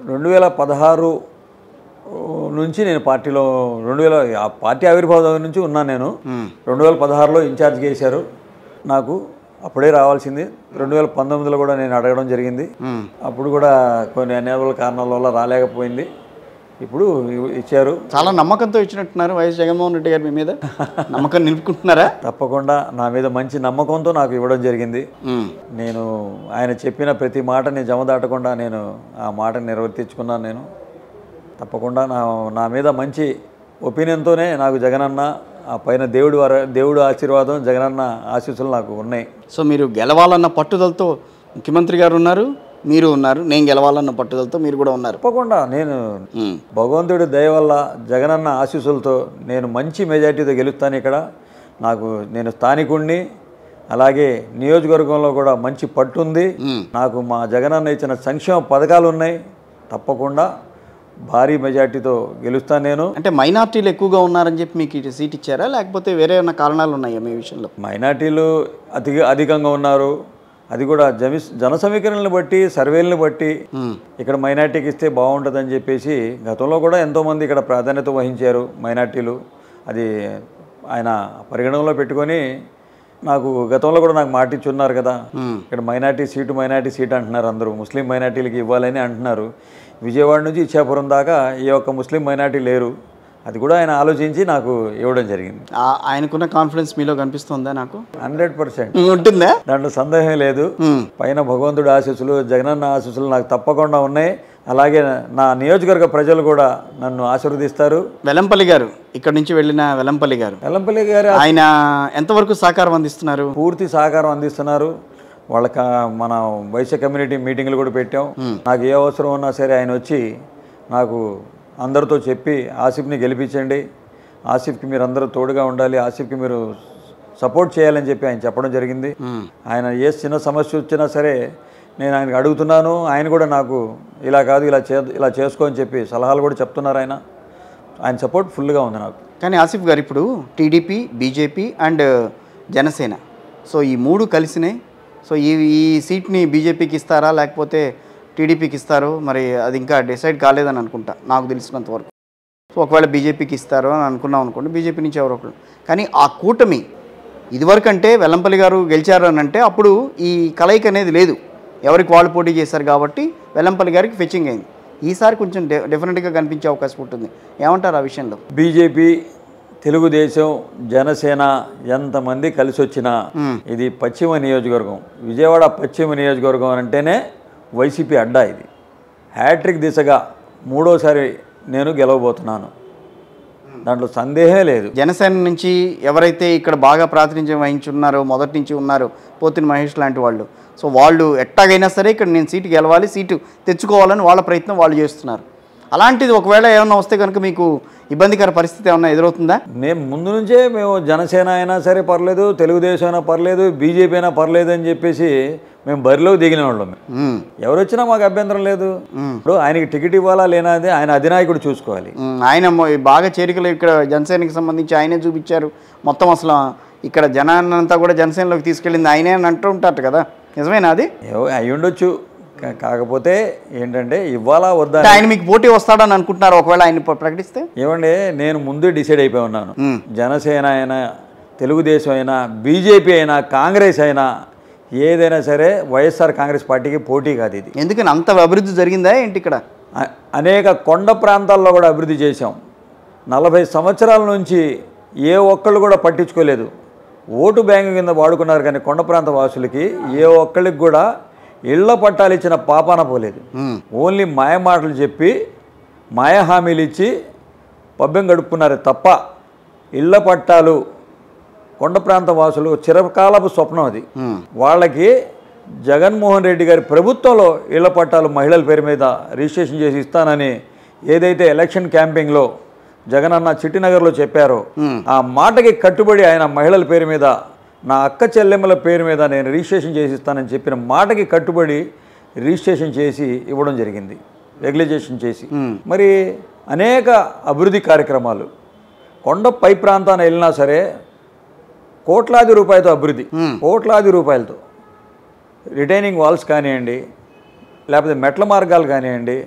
రెండు వేల పదహారు నుంచి నేను పార్టీలో రెండు వేల ఆ పార్టీ ఆవిర్భావం నుంచి ఉన్నాను నేను రెండు వేల పదహారులో ఇన్ఛార్జ్ చేశారు నాకు అప్పుడే రావాల్సింది రెండు వేల పంతొమ్మిదిలో కూడా నేను అడగడం జరిగింది మ్మ్. అప్పుడు కూడా కొన్ని అనేక కారణాల వల్ల రాలేకపోయింది ఇప్పుడు ఇ- ఇచ్చారు చాలా నమ్మకంతో ఇచ్చినట్టున్నారు వైఎస్ జగన్మోహన్ రెడ్డి గారు మీ మీద నమ్మకం నిలుపుకుంటున్నారా తప్పకుండా నా మీద మంచి నమ్మకంతో నాకు ఇవ్వడం జరిగింది మ్మ్. నేను ఆయన చెప్పిన ప్రతి మాటని జమదాటకుండా నేను ఆ మాట నిర్వర్తించుకున్నాను నేను తప్పకుండా నా నా మీద మంచి ఒపీనియన్తోనే నాకు జగనన్న ఆ పైన దేవుడి వర దేవుడు ఆశీర్వాదం జగనన్న ఆశీస్సులు నాకు ఉన్నాయి సో మీరు గెలవాలన్న పట్టుదలతో ముఖ్యమంత్రి గారు ఉన్నారు మీరు ఉన్నారు నేను గెలవాలన్న పట్టుదలతో మీరు కూడా ఉన్నారు తప్పకుండా నేను మ్మ్. భగవంతుడి దయ వల్ల జగనన్న ఆశీస్సులతో నేను మంచి మెజార్టీతో గెలుస్తాను ఇక్కడ నాకు నేను స్థానికుణ్ణి అలాగే నియోజకవర్గంలో కూడా మంచి పట్టుంది మ్మ్. నాకు మా జగనన్న ఇచ్చిన సంక్షేమ పథకాలు ఉన్నాయి తప్పకుండా భారీ మెజార్టీతో గెలుస్తాను నేను అంటే మైనార్టీలు ఎక్కువగా ఉన్నారని చెప్పి మీకు ఇటు సీట్ ఇచ్చారా లేకపోతే వేరే ఏమైనా కారణాలు ఉన్నాయా మీ విషయంలో మైనార్టీలు అతి అధికంగా ఉన్నారు అది కూడా జమి జన సమీకరణలను బట్టి సర్వేలను బట్టి మ్మ్. ఇక్కడ మైనార్టీకి ఇస్తే బాగుంటుందని చెప్పేసి గతంలో కూడా ఎంతోమంది ఇక్కడ ప్రాధాన్యత వహించారు మైనార్టీలు అది ఆయన పరిగణనలో పెట్టుకొని నాకు గతంలో కూడా నాకు మాట ఇచ్చి ఉన్నారు కదా మ్మ్. ఇక్కడ మైనార్టీ సీటు మైనార్టీ సీట్ అంటున్నారు అందరూ ముస్లిం మైనార్టీలకి ఇవ్వాలని అంటున్నారు విజయవాడ నుంచి ఇచ్చాపురం దాకా ఈ ఒక్క ముస్లిం మైనార్టీ లేరు అది కూడా ఆయన ఆలోచించి నాకు ఇవ్వడం జరిగింది ఆ- ఆయనకున్న కాన్ఫిడెన్స్ మీలో కనిపిస్తుందా నాకు హండ్రెడ్ పర్సెంట్ ఉంటుందా దాంట్లో సందేహం లేదు మ్మ్. పైన భగవంతుడి ఆశీస్సులు జగనన్న ఆశీస్సులు నాకు తప్పకుండా ఉన్నాయి అలాగే నా నియోజకవర్గ ప్రజలు కూడా నన్ను ఆశీర్వదిస్తారు వెలంపల్లి గారు ఇక్కడ నుంచి వెళ్ళిన వెలంపల్లి గారు వెల్లంపల్లి గారి ఆయన ఎంతవరకు సహకారం అందిస్తున్నారు పూర్తి సహకారం అందిస్తున్నారు వాళ్ళకి మన వైశ్య కమ్యూనిటీ మీటింగ్లు కూడా పెట్టాం నాకు ఏ అవసరం ఉన్నా సరే ఆయన వచ్చి నాకు అందరితో చెప్పి ఆసిఫ్ని గెలిపించండి ఆసిఫ్కి మీరు అందరూ తోడుగా ఉండాలి ఆసిఫ్కి మీరు సపోర్ట్ చేయాలని చెప్పి ఆయన చెప్పడం జరిగింది మ్మ్. ఆయన ఏ చిన్న సమస్య వచ్చినా సరే నేను ఆయనకు అడుగుతున్నాను ఆయన కూడా నాకు ఇలా కాదు ఇలా చే ఇలా చేసుకో అని చెప్పి సలహాలు కూడా చెప్తున్నారు ఆయన ఆయన సపోర్ట్ ఫుల్గా ఉంది నాకు కానీ ఆసిఫ్ గారు ఇప్పుడు TDP BJP and Janasena so ఈ మూడు కలిసినాయి సో ఈ ఈ సీట్ని బీజేపీకి ఇస్తారా లేకపోతే టీడీపీకి ఇస్తారో మరి అది ఇంకా డిసైడ్ కాలేదని అనుకుంటా నాకు తెలిసినంత వరకు సో ఒకవేళ బీజేపీకి ఇస్తారో అని అనుకున్నాం అనుకోండి బీజేపీ నుంచి ఎవరో ఒకరు కానీ ఆ కూటమి ఇదివరకు అంటే వెల్లంపల్లి గారు గెలిచారు అని అంటే అప్పుడు ఈ కలయిక అనేది లేదు ఎవరికి వాళ్ళు పోటీ చేశారు కాబట్టి వెల్లంపల్లి గారికి ఫెచ్చింగ్ అయింది ఈసారి కొంచెం డె డెఫినెట్గా కనిపించే అవకాశం ఉంటుంది ఏమంటారు ఆ విషయంలో బీజేపీ తెలుగుదేశం జనసేన ఎంతమంది కలిసి వచ్చినా ఇది పశ్చిమ నియోజకవర్గం విజయవాడ పశ్చిమ నియోజకవర్గం అంటేనే వైసీపీ అడ్డా ఇది హ్యాట్రిక్ దిశగా మూడోసారి నేను గెలవబోతున్నాను దాంట్లో సందేహమే లేదు జనసేన నుంచి ఎవరైతే ఇక్కడ బాగా ప్రాతినిధ్యం వహించున్నారో మొదటి నుంచి ఉన్నారో పోతిన మహేష్ లాంటి వాళ్ళు సో వాళ్ళు ఎట్టాగైనా సరే ఇక్కడ నేను సీటు గెలవాలి సీటు తెచ్చుకోవాలని వాళ్ళ ప్రయత్నం వాళ్ళు చేస్తున్నారు అలాంటిది ఒకవేళ ఏమన్నా వస్తే కనుక మీకు ఇబ్బందికర పరిస్థితి ఏమన్నా ఎదురవుతుందా మేము ముందు నుంచే మేము జనసేన అయినా సరే పర్లేదు తెలుగుదేశం అయినా పర్లేదు బీజేపీ అయినా పర్లేదు అని చెప్పేసి మేము బరిలోకి దిగిన వాళ్ళం మేము. మ్మ్. ఎవరు వచ్చినా మాకు అభ్యంతరం లేదు ఇప్పుడు ఆయనకి టికెట్ ఇవ్వాలా లేనాది ఆయన అధినాయకుడు చూసుకోవాలి మ్మ్. ఆయన మొ- బాగా చేరికలు ఇక్కడ జనసేనకి సంబంధించి ఆయనే చూపించారు మొత్తం అసలు ఇక్కడ జనాన్నంతా కూడా జనసేనలోకి తీసుకెళ్ళింది ఆయనే అని అంటూ ఉంటారు కదా నిజమేనా అది ఏవో అయి ఉండొచ్చు కా- కాకపోతే ఏంటంటే ఇవ్వాలా వద్దా అంటే ఆయన మీకు పోటీ వస్తాడని అనుకుంటున్నారు ఒకవేళ ఆయన ప్ర- ప్రకటిస్తే ఏమండి నేను ముందే డిసైడ్ అయిపోయి ఉన్నాను మ్మ్. జనసేన అయినా తెలుగుదేశం అయినా బీజేపీ అయినా కాంగ్రెస్ అయినా ఏదైనా సరే వైఎస్ఆర్ కాంగ్రెస్ పార్టీకి పోటీ కాదు ఇది ఎందుకని అంత అభివృద్ధి జరిగిందా ఏంటి ఇక్కడ అ- అనేక కొండ ప్రాంతాల్లో కూడా అభివృద్ధి చేశాం నలభై సంవత్సరాల నుంచి ఏ ఒక్కళ్ళు కూడా పట్టించుకోలేదు ఓటు బ్యాంకు కింద వాడుకున్నారు కానీ కొండ ప్రాంత వాసులకి ఏ ఒక్కళ్ళకి కూడా ఇళ్ల పట్టాలు ఇచ్చిన పాపాన పోలేదు మ్మ్. ఓన్లీ మాయ మాటలు చెప్పి మాయ హామీలు ఇచ్చి పబ్బెం గడుపుకున్నారే తప్ప ఇళ్ల పట్టాలు కొండ ప్రాంత వాసులు చిరకాలపు స్వప్నం అది మ్మ్. వాళ్ళకి జగన్మోహన్ రెడ్డి గారి ప్రభుత్వంలో ఇళ్ల పట్టాలు మహిళల పేరు మీద రిజిస్ట్రేషన్ చేసి ఇస్తానని ఏదైతే ఎలక్షన్ క్యాంపింగ్లో జగనన్న చిట్టినగర్లో చెప్పారో ఆ మాటకి కట్టుబడి ఆయన మహిళల పేరు మీద నా అక్క చెల్లెమ్మల పేరు మీద నేను రిజిస్ట్రేషన్ చేసి ఇస్తానని చెప్పిన మాటకి కట్టుబడి రిజిస్ట్రేషన్ చేసి ఇవ్వడం జరిగింది రెగ్యులైజేషన్ చేసి మరి అనేక అభివృద్ధి కార్యక్రమాలు కొండ పై ప్రాంతాన వెళ్ళినా సరే కోట్లాది రూపాయలతో అభివృద్ధి కోట్లాది రూపాయలతో రిటైనింగ్ వాల్స్ కానివ్వండి లేకపోతే మెట్ల మార్గాలు కానివ్వండి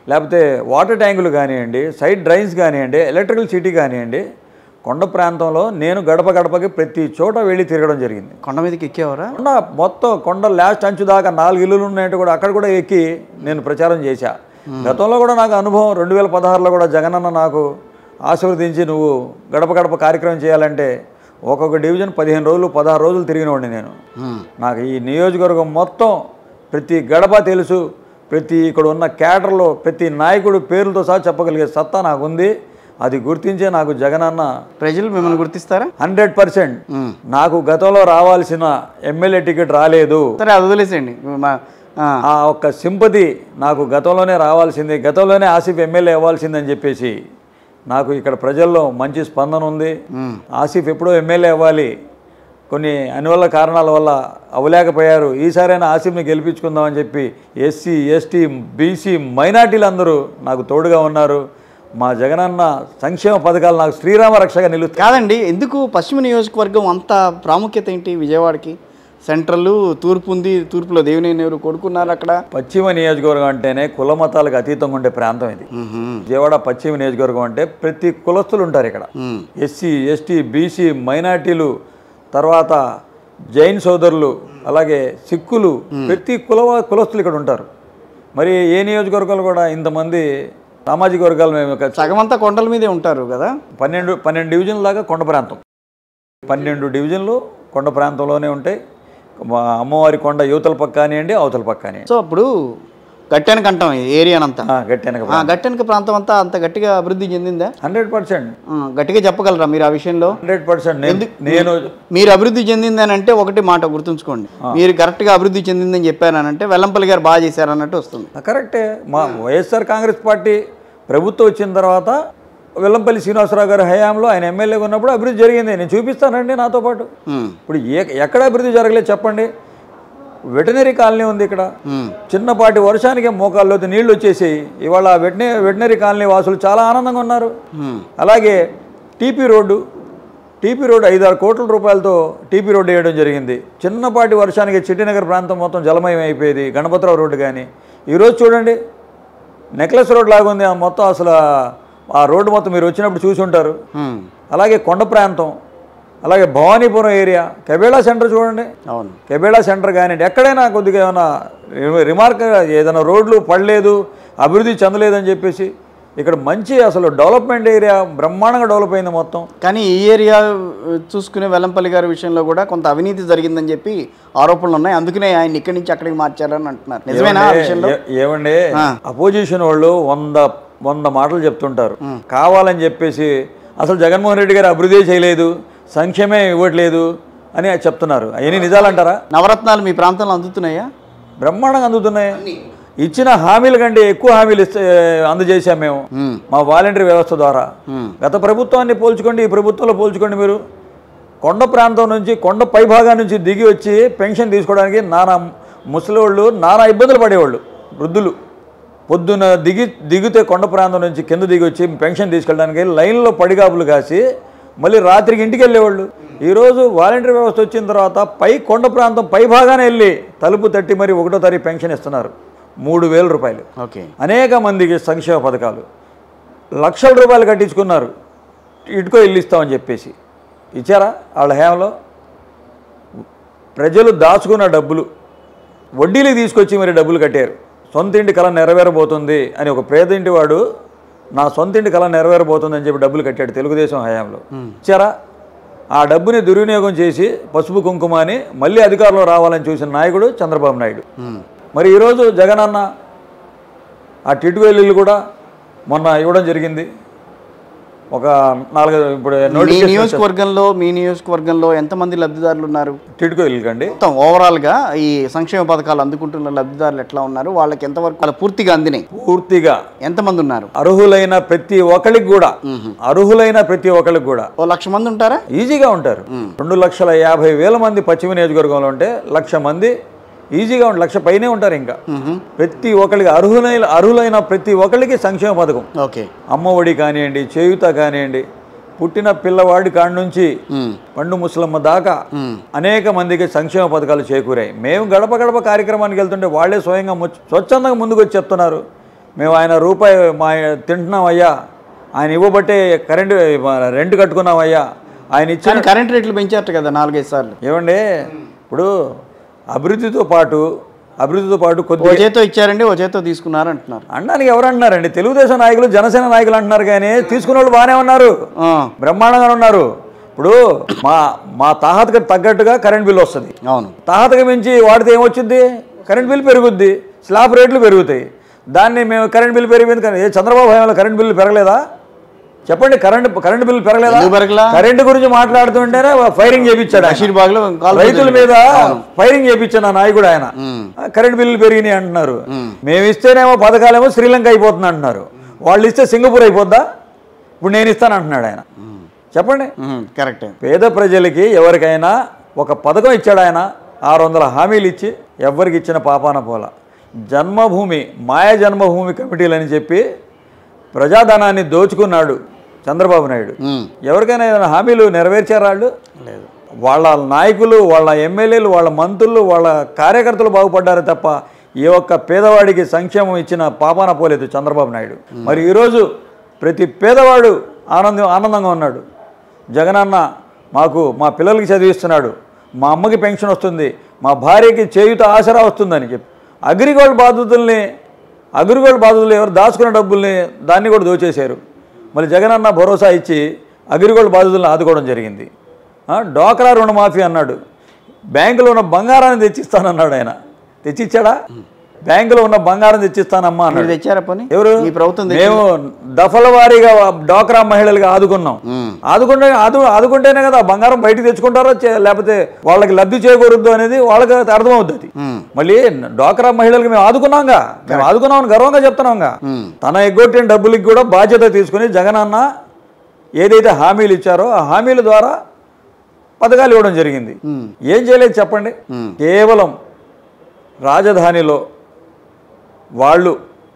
లేకపోతే వాటర్ ట్యాంకులు కానివ్వండి సైడ్ డ్రైన్స్ కానివ్వండి ఎలక్ట్రికల్ సిటీ కానివ్వండి కొండ ప్రాంతంలో నేను గడప గడపకి ప్రతి చోట వెళ్ళి తిరగడం జరిగింది కొండ మీదకి ఎక్కేవారా కొండ మొత్తం కొండ లాస్ట్ అంచు దాకా నాలుగు ఇల్లులు ఉన్నాయంటే కూడా అక్కడ కూడా ఎక్కి నేను ప్రచారం చేశా గతంలో కూడా నాకు అనుభవం రెండు వేల పదహారులో కూడా జగనన్న నాకు ఆశీర్వదించి నువ్వు గడప గడప కార్యక్రమం చేయాలంటే ఒక్కొక్క డివిజన్ పదిహేను రోజులు పదహారు రోజులు తిరిగినవాడిని నేను మ్మ్. నాకు ఈ నియోజకవర్గం మొత్తం ప్రతి గడప తెలుసు ప్రతి ఇక్కడ ఉన్న క్యాడర్లో ప్రతి నాయకుడు పేర్లతో సహా చెప్పగలిగే సత్తా నాకు ఉంది అది గుర్తించే నాకు జగనన్న ప్రజలు మిమ్మల్ని గుర్తిస్తారా హండ్రెడ్ పర్సెంట్ మ్మ్. నాకు గతంలో రావాల్సిన ఎమ్మెల్యే టికెట్ రాలేదు సరే అది వదిలేసేయండి మా- ఆ, ఆ ఒక్క సింపతి నాకు గతంలోనే రావాల్సింది గతంలోనే ఆసిఫ్ ఎమ్మెల్యే అవ్వాల్సిందని చెప్పేసి నాకు ఇక్కడ ప్రజల్లో మంచి స్పందన ఉంది మ్మ్. ఆసిఫ్ ఎప్పుడో ఎమ్మెల్యే అవ్వాలి కొన్ని అనివల్ల కారణాల వల్ల అవ్వలేకపోయారు ఈసారైనా ఆసిఫ్ని గెలిపించుకుందామని చెప్పి ఎస్సీ ఎస్టీ బీసీ మైనార్టీలు అందరూ నాకు తోడుగా ఉన్నారు మా జగనన్న సంక్షేమ పథకాలు నాకు శ్రీరామ రక్షగా నిలుస్తాయి కాదండి ఎందుకు పశ్చిమ నియోజకవర్గం అంత ప్రాముఖ్యత ఏంటి విజయవాడకి సెంట్రల్ తూర్పు ఉంది తూర్పులో దేవినేని ఎవరు కొడుకున్నారు అక్కడ పశ్చిమ నియోజకవర్గం అంటేనే కుల మతాలకు అతీతంగా ఉండే ప్రాంతం ఇది మ్మ్. విజయవాడ పశ్చిమ నియోజకవర్గం అంటే ప్రతి కులస్తులు ఉంటారు ఇక్కడ మ్మ్. ఎస్సీ ఎస్టీ బీసీ మైనార్టీలు తర్వాత జైన్ సోదరులు అలాగే సిక్కులు ప్రతి కుల కులస్తులు ఇక్కడ ఉంటారు మరి ఏ నియోజకవర్గాలు కూడా ఇంతమంది సామాజిక వర్గాలు మేము ఒక సగం అంతా కొండల మీదే ఉంటారు కదా పన్నెండు పన్నెండు డివిజన్ల దాకా కొండ ప్రాంతం పన్నెండు డివిజన్లు కొండ ప్రాంతంలోనే ఉంటాయి మా అమ్మవారి కొండ యువతల పక్క కానివ్వండి అవతల పక్క కానివ్వండి సో అప్పుడు గట్టెనక అంటాం ఈ ఏరియానంతా ఆ, గట్టెనక ఆ గట్టెనక ప్రాంతం అంతా అంత గట్టిగా అభివృద్ధి చెందిందా హండ్రెడ్ పర్సెంట్ ఆ, గట్టిగా చెప్పగలరా మీరు ఆ విషయంలో హండ్రెడ్ పర్సెంట్ నేను మీరు అభివృద్ధి చెందిందని అంటే ఒకటి మాట గుర్తుంచుకోండి మీరు కరెక్ట్గా అభివృద్ధి చెందిందని చెప్పారనంటే వెల్లంపల్లి గారు బాగా చేశారన్నట్టు వస్తుంది ఆ, కరెక్టే మా వైఎస్ఆర్ కాంగ్రెస్ పార్టీ ప్రభుత్వం వచ్చిన తర్వాత వెల్లంపల్లి శ్రీనివాసరావు గారి హయాంలో ఆయన ఎమ్మెల్యేగా ఉన్నప్పుడు అభివృద్ధి జరిగింది నేను చూపిస్తానండి నాతో పాటు మ్మ్. ఇప్పుడు ఏ ఎక్కడ అభివృద్ధి జరగలేదు చెప్పండి వెటనరీ కాలనీ ఉంది ఇక్కడ మ్మ్. చిన్నపాటి వర్షానికి మోకాల్లోకి నీళ్లు వచ్చేసాయి ఇవాళ వెటనే వెటనరీ కాలనీ వాసులు చాలా ఆనందంగా ఉన్నారు మ్మ్. అలాగే టీపీ రోడ్డు టీపీ రోడ్డు ఐదారు కోట్ల రూపాయలతో టీపీ రోడ్డు వేయడం జరిగింది చిన్నపాటి వర్షానికి చిట్టినగర్ ప్రాంతం మొత్తం జలమయం అయిపోయేది గణపతిరావు రోడ్డు కానీ ఈరోజు చూడండి నెక్లెస్ రోడ్ లాగా ఉంది ఆ మొత్తం అసలు ఆ- ఆ రోడ్డు మొత్తం మీరు వచ్చినప్పుడు చూసి ఉంటారు మ్మ్. అలాగే కొండ ప్రాంతం అలాగే భవానీపురం ఏరియా కెబేళా సెంటర్ చూడండి అవును కెబేళా సెంటర్ కానివ్వండి ఎక్కడైనా కొద్దిగా ఏమైనా రి- రిమార్క్ ఏదైనా రోడ్లు పడలేదు అభివృద్ధి చెందలేదని చెప్పేసి ఇక్కడ మంచి అసలు డెవలప్మెంట్ ఏరియా బ్రహ్మాండంగా డెవలప్ అయింది మొత్తం కానీ ఈ ఏరియా ఆ, చూసుకునే వెల్లంపల్లి గారి విషయంలో కూడా కొంత అవినీతి జరిగిందని చెప్పి ఆరోపణలు ఉన్నాయి అందుకనే ఆయన ఇక్కడి నుంచి అక్కడికి మార్చారని అంటున్నారు నిజమేనా ఆ విషయంలో ఏ- ఏమండి ఆ. అపోజిషన్ వాళ్ళు వంద వంద మాటలు చెప్తుంటారు కావాలని చెప్పేసి అసలు జగన్మోహన్ రెడ్డి గారు అభివృద్ధి చేయలేదు సంక్షేమే ఇవ్వట్లేదు అని చెప్తున్నారు అవన్నీ నిజాలంటారా నవరత్నాలు మీ ప్రాంతంలో అందుతున్నాయా బ్రహ్మాండంగా అందుతున్నాయి ఇచ్చిన హామీల కంటే ఎక్కువ హామీలు ఇస్తే అందజేశాం మేము మ్మ్. మా వాలంటరీ వ్యవస్థ ద్వారా మ్మ్. గత ప్రభుత్వాన్ని పోల్చుకోండి ఈ ప్రభుత్వంలో పోల్చుకోండి మీరు కొండ ప్రాంతం నుంచి కొండ పైభాగం నుంచి దిగి వచ్చి పెన్షన్ తీసుకోవడానికి నానా ముసలివాళ్ళు నానా ఇబ్బందులు పడేవాళ్ళు వృద్ధులు పొద్దున దిగి దిగితే కొండ ప్రాంతం నుంచి కింద దిగి వచ్చి పెన్షన్ తీసుకెళ్ళడానికి లైన్లో పడిగాపులు కాసి మళ్ళీ రాత్రికి ఇంటికి వెళ్ళేవాళ్ళు ఈరోజు వాలంటరీ వ్యవస్థ వచ్చిన తర్వాత పై కొండ ప్రాంతం పై భాగానే వెళ్ళి తలుపు తట్టి మరి ఒకటో తారీఖు పెన్షన్ ఇస్తున్నారు మూడు వేల రూపాయలు ఓకే అనేక మందికి సంక్షేమ పథకాలు లక్షల రూపాయలు కట్టించుకున్నారు ఇటుకో ఇల్లు ఇస్తామని చెప్పేసి ఇచ్చారా వాళ్ళ హయాంలో ప్రజలు దాచుకున్న డబ్బులు వడ్డీలకు తీసుకొచ్చి మరి డబ్బులు కట్టారు సొంత ఇంటి కళ నెరవేరబోతుంది అని ఒక పేదింటి వాడు నా సొంత ఇంటి కళ నెరవేరబోతుంది అని చెప్పి డబ్బులు కట్టాడు తెలుగుదేశం హయాంలో ఇచ్చారా ఆ డబ్బుని దుర్వినియోగం చేసి పసుపు కుంకుమ అని మళ్ళీ అధికారంలో రావాలని చూసిన నాయకుడు చంద్రబాబు నాయుడు మ్మ్. మరి ఈరోజు జగనన్న ఆ టిట్వేలీలు కూడా మొన్న ఇవ్వడం జరిగింది ఒక నాలుగు ఇప్పుడు మీ నోటిఫికేషన్ నియోజకవర్గంలో మీ నియోజకవర్గంలో ఎంతమంది లబ్ధిదారులు ఉన్నారు టిట్కో ఇల్లు కండి మొత్తం ఓవరాల్గా ఈ సంక్షేమ పథకాలు అందుకుంటున్న లబ్ధిదారులు ఎట్లా ఉన్నారు వాళ్ళకి ఎంతవరకు వాళ్ళ పూర్తిగా అందినాయి పూర్తిగా ఎంతమంది ఉన్నారు అర్హులైన ప్రతి ఒక్కరికి కూడా అర్హులైన ప్రతి ఒక్కరికి కూడా ఓ లక్ష మంది ఉంటారా ఈజీగా ఉంటారు రెండు లక్షల యాభై వేల మంది పశ్చిమ నియోజకవర్గంలో ఉంటే లక్ష మంది ఈజీగా ఉంటారు లక్ష పైనే ఉంటారు ఇంకా మ్మ్. ప్రతి ఒక్కరికి అర్హులైన అర్హులైన ప్రతి ఒక్కరికి సంక్షేమ పథకం ఓకే అమ్మఒడి కానివ్వండి చేయుత కానివ్వండి పుట్టిన పిల్లవాడి కాడి నుంచి మ్మ్. పండు ముసలమ్మ దాకా మ్మ్. అనేక మందికి సంక్షేమ పథకాలు చేకూరాయి మేము గడప గడప కార్యక్రమానికి వెళ్తుంటే వాళ్ళే స్వయంగా ముచ్చ- స్వచ్ఛందంగా ముందుకు వచ్చి చెప్తున్నారు మేము ఆయన రూపాయి మా తింటున్నాం అయ్యా ఆయన ఇవ్వబట్టే కరెంటు రెంట్ కట్టుకున్నాం అయ్యా ఆయన ఇచ్చిన కానీ కరెంట్ రేట్లు పెంచారట కదా నాలుగైదు సార్లు ఏమండి ఇప్పుడు అభివృద్ధితో పాటు అభివృద్ధితో పాటు ఓ కొద్ది చేతో ఇచ్చారండి ఓ చేతో తీసుకున్నారు అంటున్నారు అనడానికి ఎవరు అంటున్నారండి తెలుగుదేశం నాయకులు జనసేన నాయకులు అంటున్నారు కానీ తీసుకున్న వాళ్ళు బాగానే ఉన్నారు ఆ, బ్రహ్మాండంగా ఉన్నారు ఇప్పుడు మా మా తాహతకు తగ్గట్టుగా కరెంట్ బిల్ వస్తుంది అవును తాహతకు మించి వాడితే ఏమొచ్చుద్ది కరెంట్ బిల్ పెరుగుద్ది స్లాబ్ రేట్లు పెరుగుతాయి దాన్ని మేము కరెంట్ బిల్ పెరిగింది కానీ ఏ చంద్రబాబు హయాంలో కరెంట్ బిల్లు పెరగలేదా చెప్పండి కరెంట్ కరెంట్ బిల్ పెరగలేదా ఎందుకు పెరగలా? కరెంట్ గురించి మాట్లాడుతుంటేనే ఫైరింగ్ చేపించాడు ఆయన. బషీర్బాగ్ లో కాల్ రైతుల మీద ఫైరింగ్ చేపించాను ఆ నాయకుడు ఆయన ఆ, కరెంట్ బిల్లులు పెరిగినాయి అంటున్నారు మేము ఇస్తేనేమో పథకాలేమో శ్రీలంక అయిపోతుంది అంటున్నారు వాళ్ళు ఇస్తే సింగపూర్ అయిపోద్దా ఇప్పుడు నేను ఇస్తాను అంటున్నాడు ఆయన చెప్పండి కరెక్టే పేద ప్రజలకి ఎవరికైనా ఒక పథకం ఇచ్చాడు ఆయన ఆరు వందల హామీలు ఇచ్చి ఎవరికి ఇచ్చిన పాపాన పోల జన్మభూమి మాయ జన్మభూమి కమిటీలు అని చెప్పి ప్రజాధనాన్ని దోచుకున్నాడు చంద్రబాబు నాయుడు ఎవరికైనా ఏదైనా హామీలు నెరవేర్చారా వాళ్ళు లేదు వాళ్ళ నాయకులు వాళ్ళ ఎమ్మెల్యేలు వాళ్ళ మంత్రులు వాళ్ళ కార్యకర్తలు బాగుపడ్డారు తప్ప ఏ ఒక్క పేదవాడికి సంక్షేమం ఇచ్చిన పాపాన పోలేదు చంద్రబాబు నాయుడు మరి ఈరోజు ప్రతి పేదవాడు ఆనందం ఆనందంగా ఉన్నాడు జగనన్న మాకు మా పిల్లలకి చదివిస్తున్నాడు మా అమ్మకి పెన్షన్ వస్తుంది మా భార్యకి చేయుత ఆసరా వస్తుందని చెప్పి అగ్రిగోల్డ్ బాధితుల్ని అగ్రిగోల్డ్ బాధితులు ఎవరు దాచుకున్న డబ్బుల్ని దాన్ని కూడా దోచేశారు మళ్ళీ జగనన్న భరోసా ఇచ్చి అగ్రిగోల్డ్ బాధితులను ఆదుకోవడం జరిగింది ఆ, డోక్రా రుణమాఫీ అన్నాడు బ్యాంకులో ఉన్న బంగారాన్ని తెచ్చిస్తానన్నాడు ఆయన తెచ్చిచ్చాడా బ్యాంకులో ఉన్న బంగారం తెచ్చిస్తానమ్మా మీరు అన్నాడు తెచ్చారా పని ఎవరు ఈ ప్రభుత్వం తెచ్చి- మేము దఫల వారీగా డాక్రా మహిళలుగా ఆదుకున్నాం ఆదుకుంటే ఆదు ఆదుకుంటేనే కదా ఆ బంగారం బయటికి తెచ్చుకుంటారో చే- లేకపోతే వాళ్ళకి లబ్ధి చేకూరుద్దు అనేది వాళ్ళకి అర్థమవుతుంది మళ్ళీ డాక్రా మహిళలకు మేము ఆదుకున్నాంగా మేము ఆదుకున్నామని గర్వంగా చెప్తున్నాంగా తన ఎగ్గొట్టిన డబ్బులకి కూడా బాధ్యత తీసుకుని జగనన్న ఏదైతే హామీలు ఇచ్చారో ఆ హామీల ద్వారా పథకాలు ఇవ్వడం జరిగింది ఏం చేయలేదు చెప్పండి కేవలం రాజధానిలో వాళ్ళు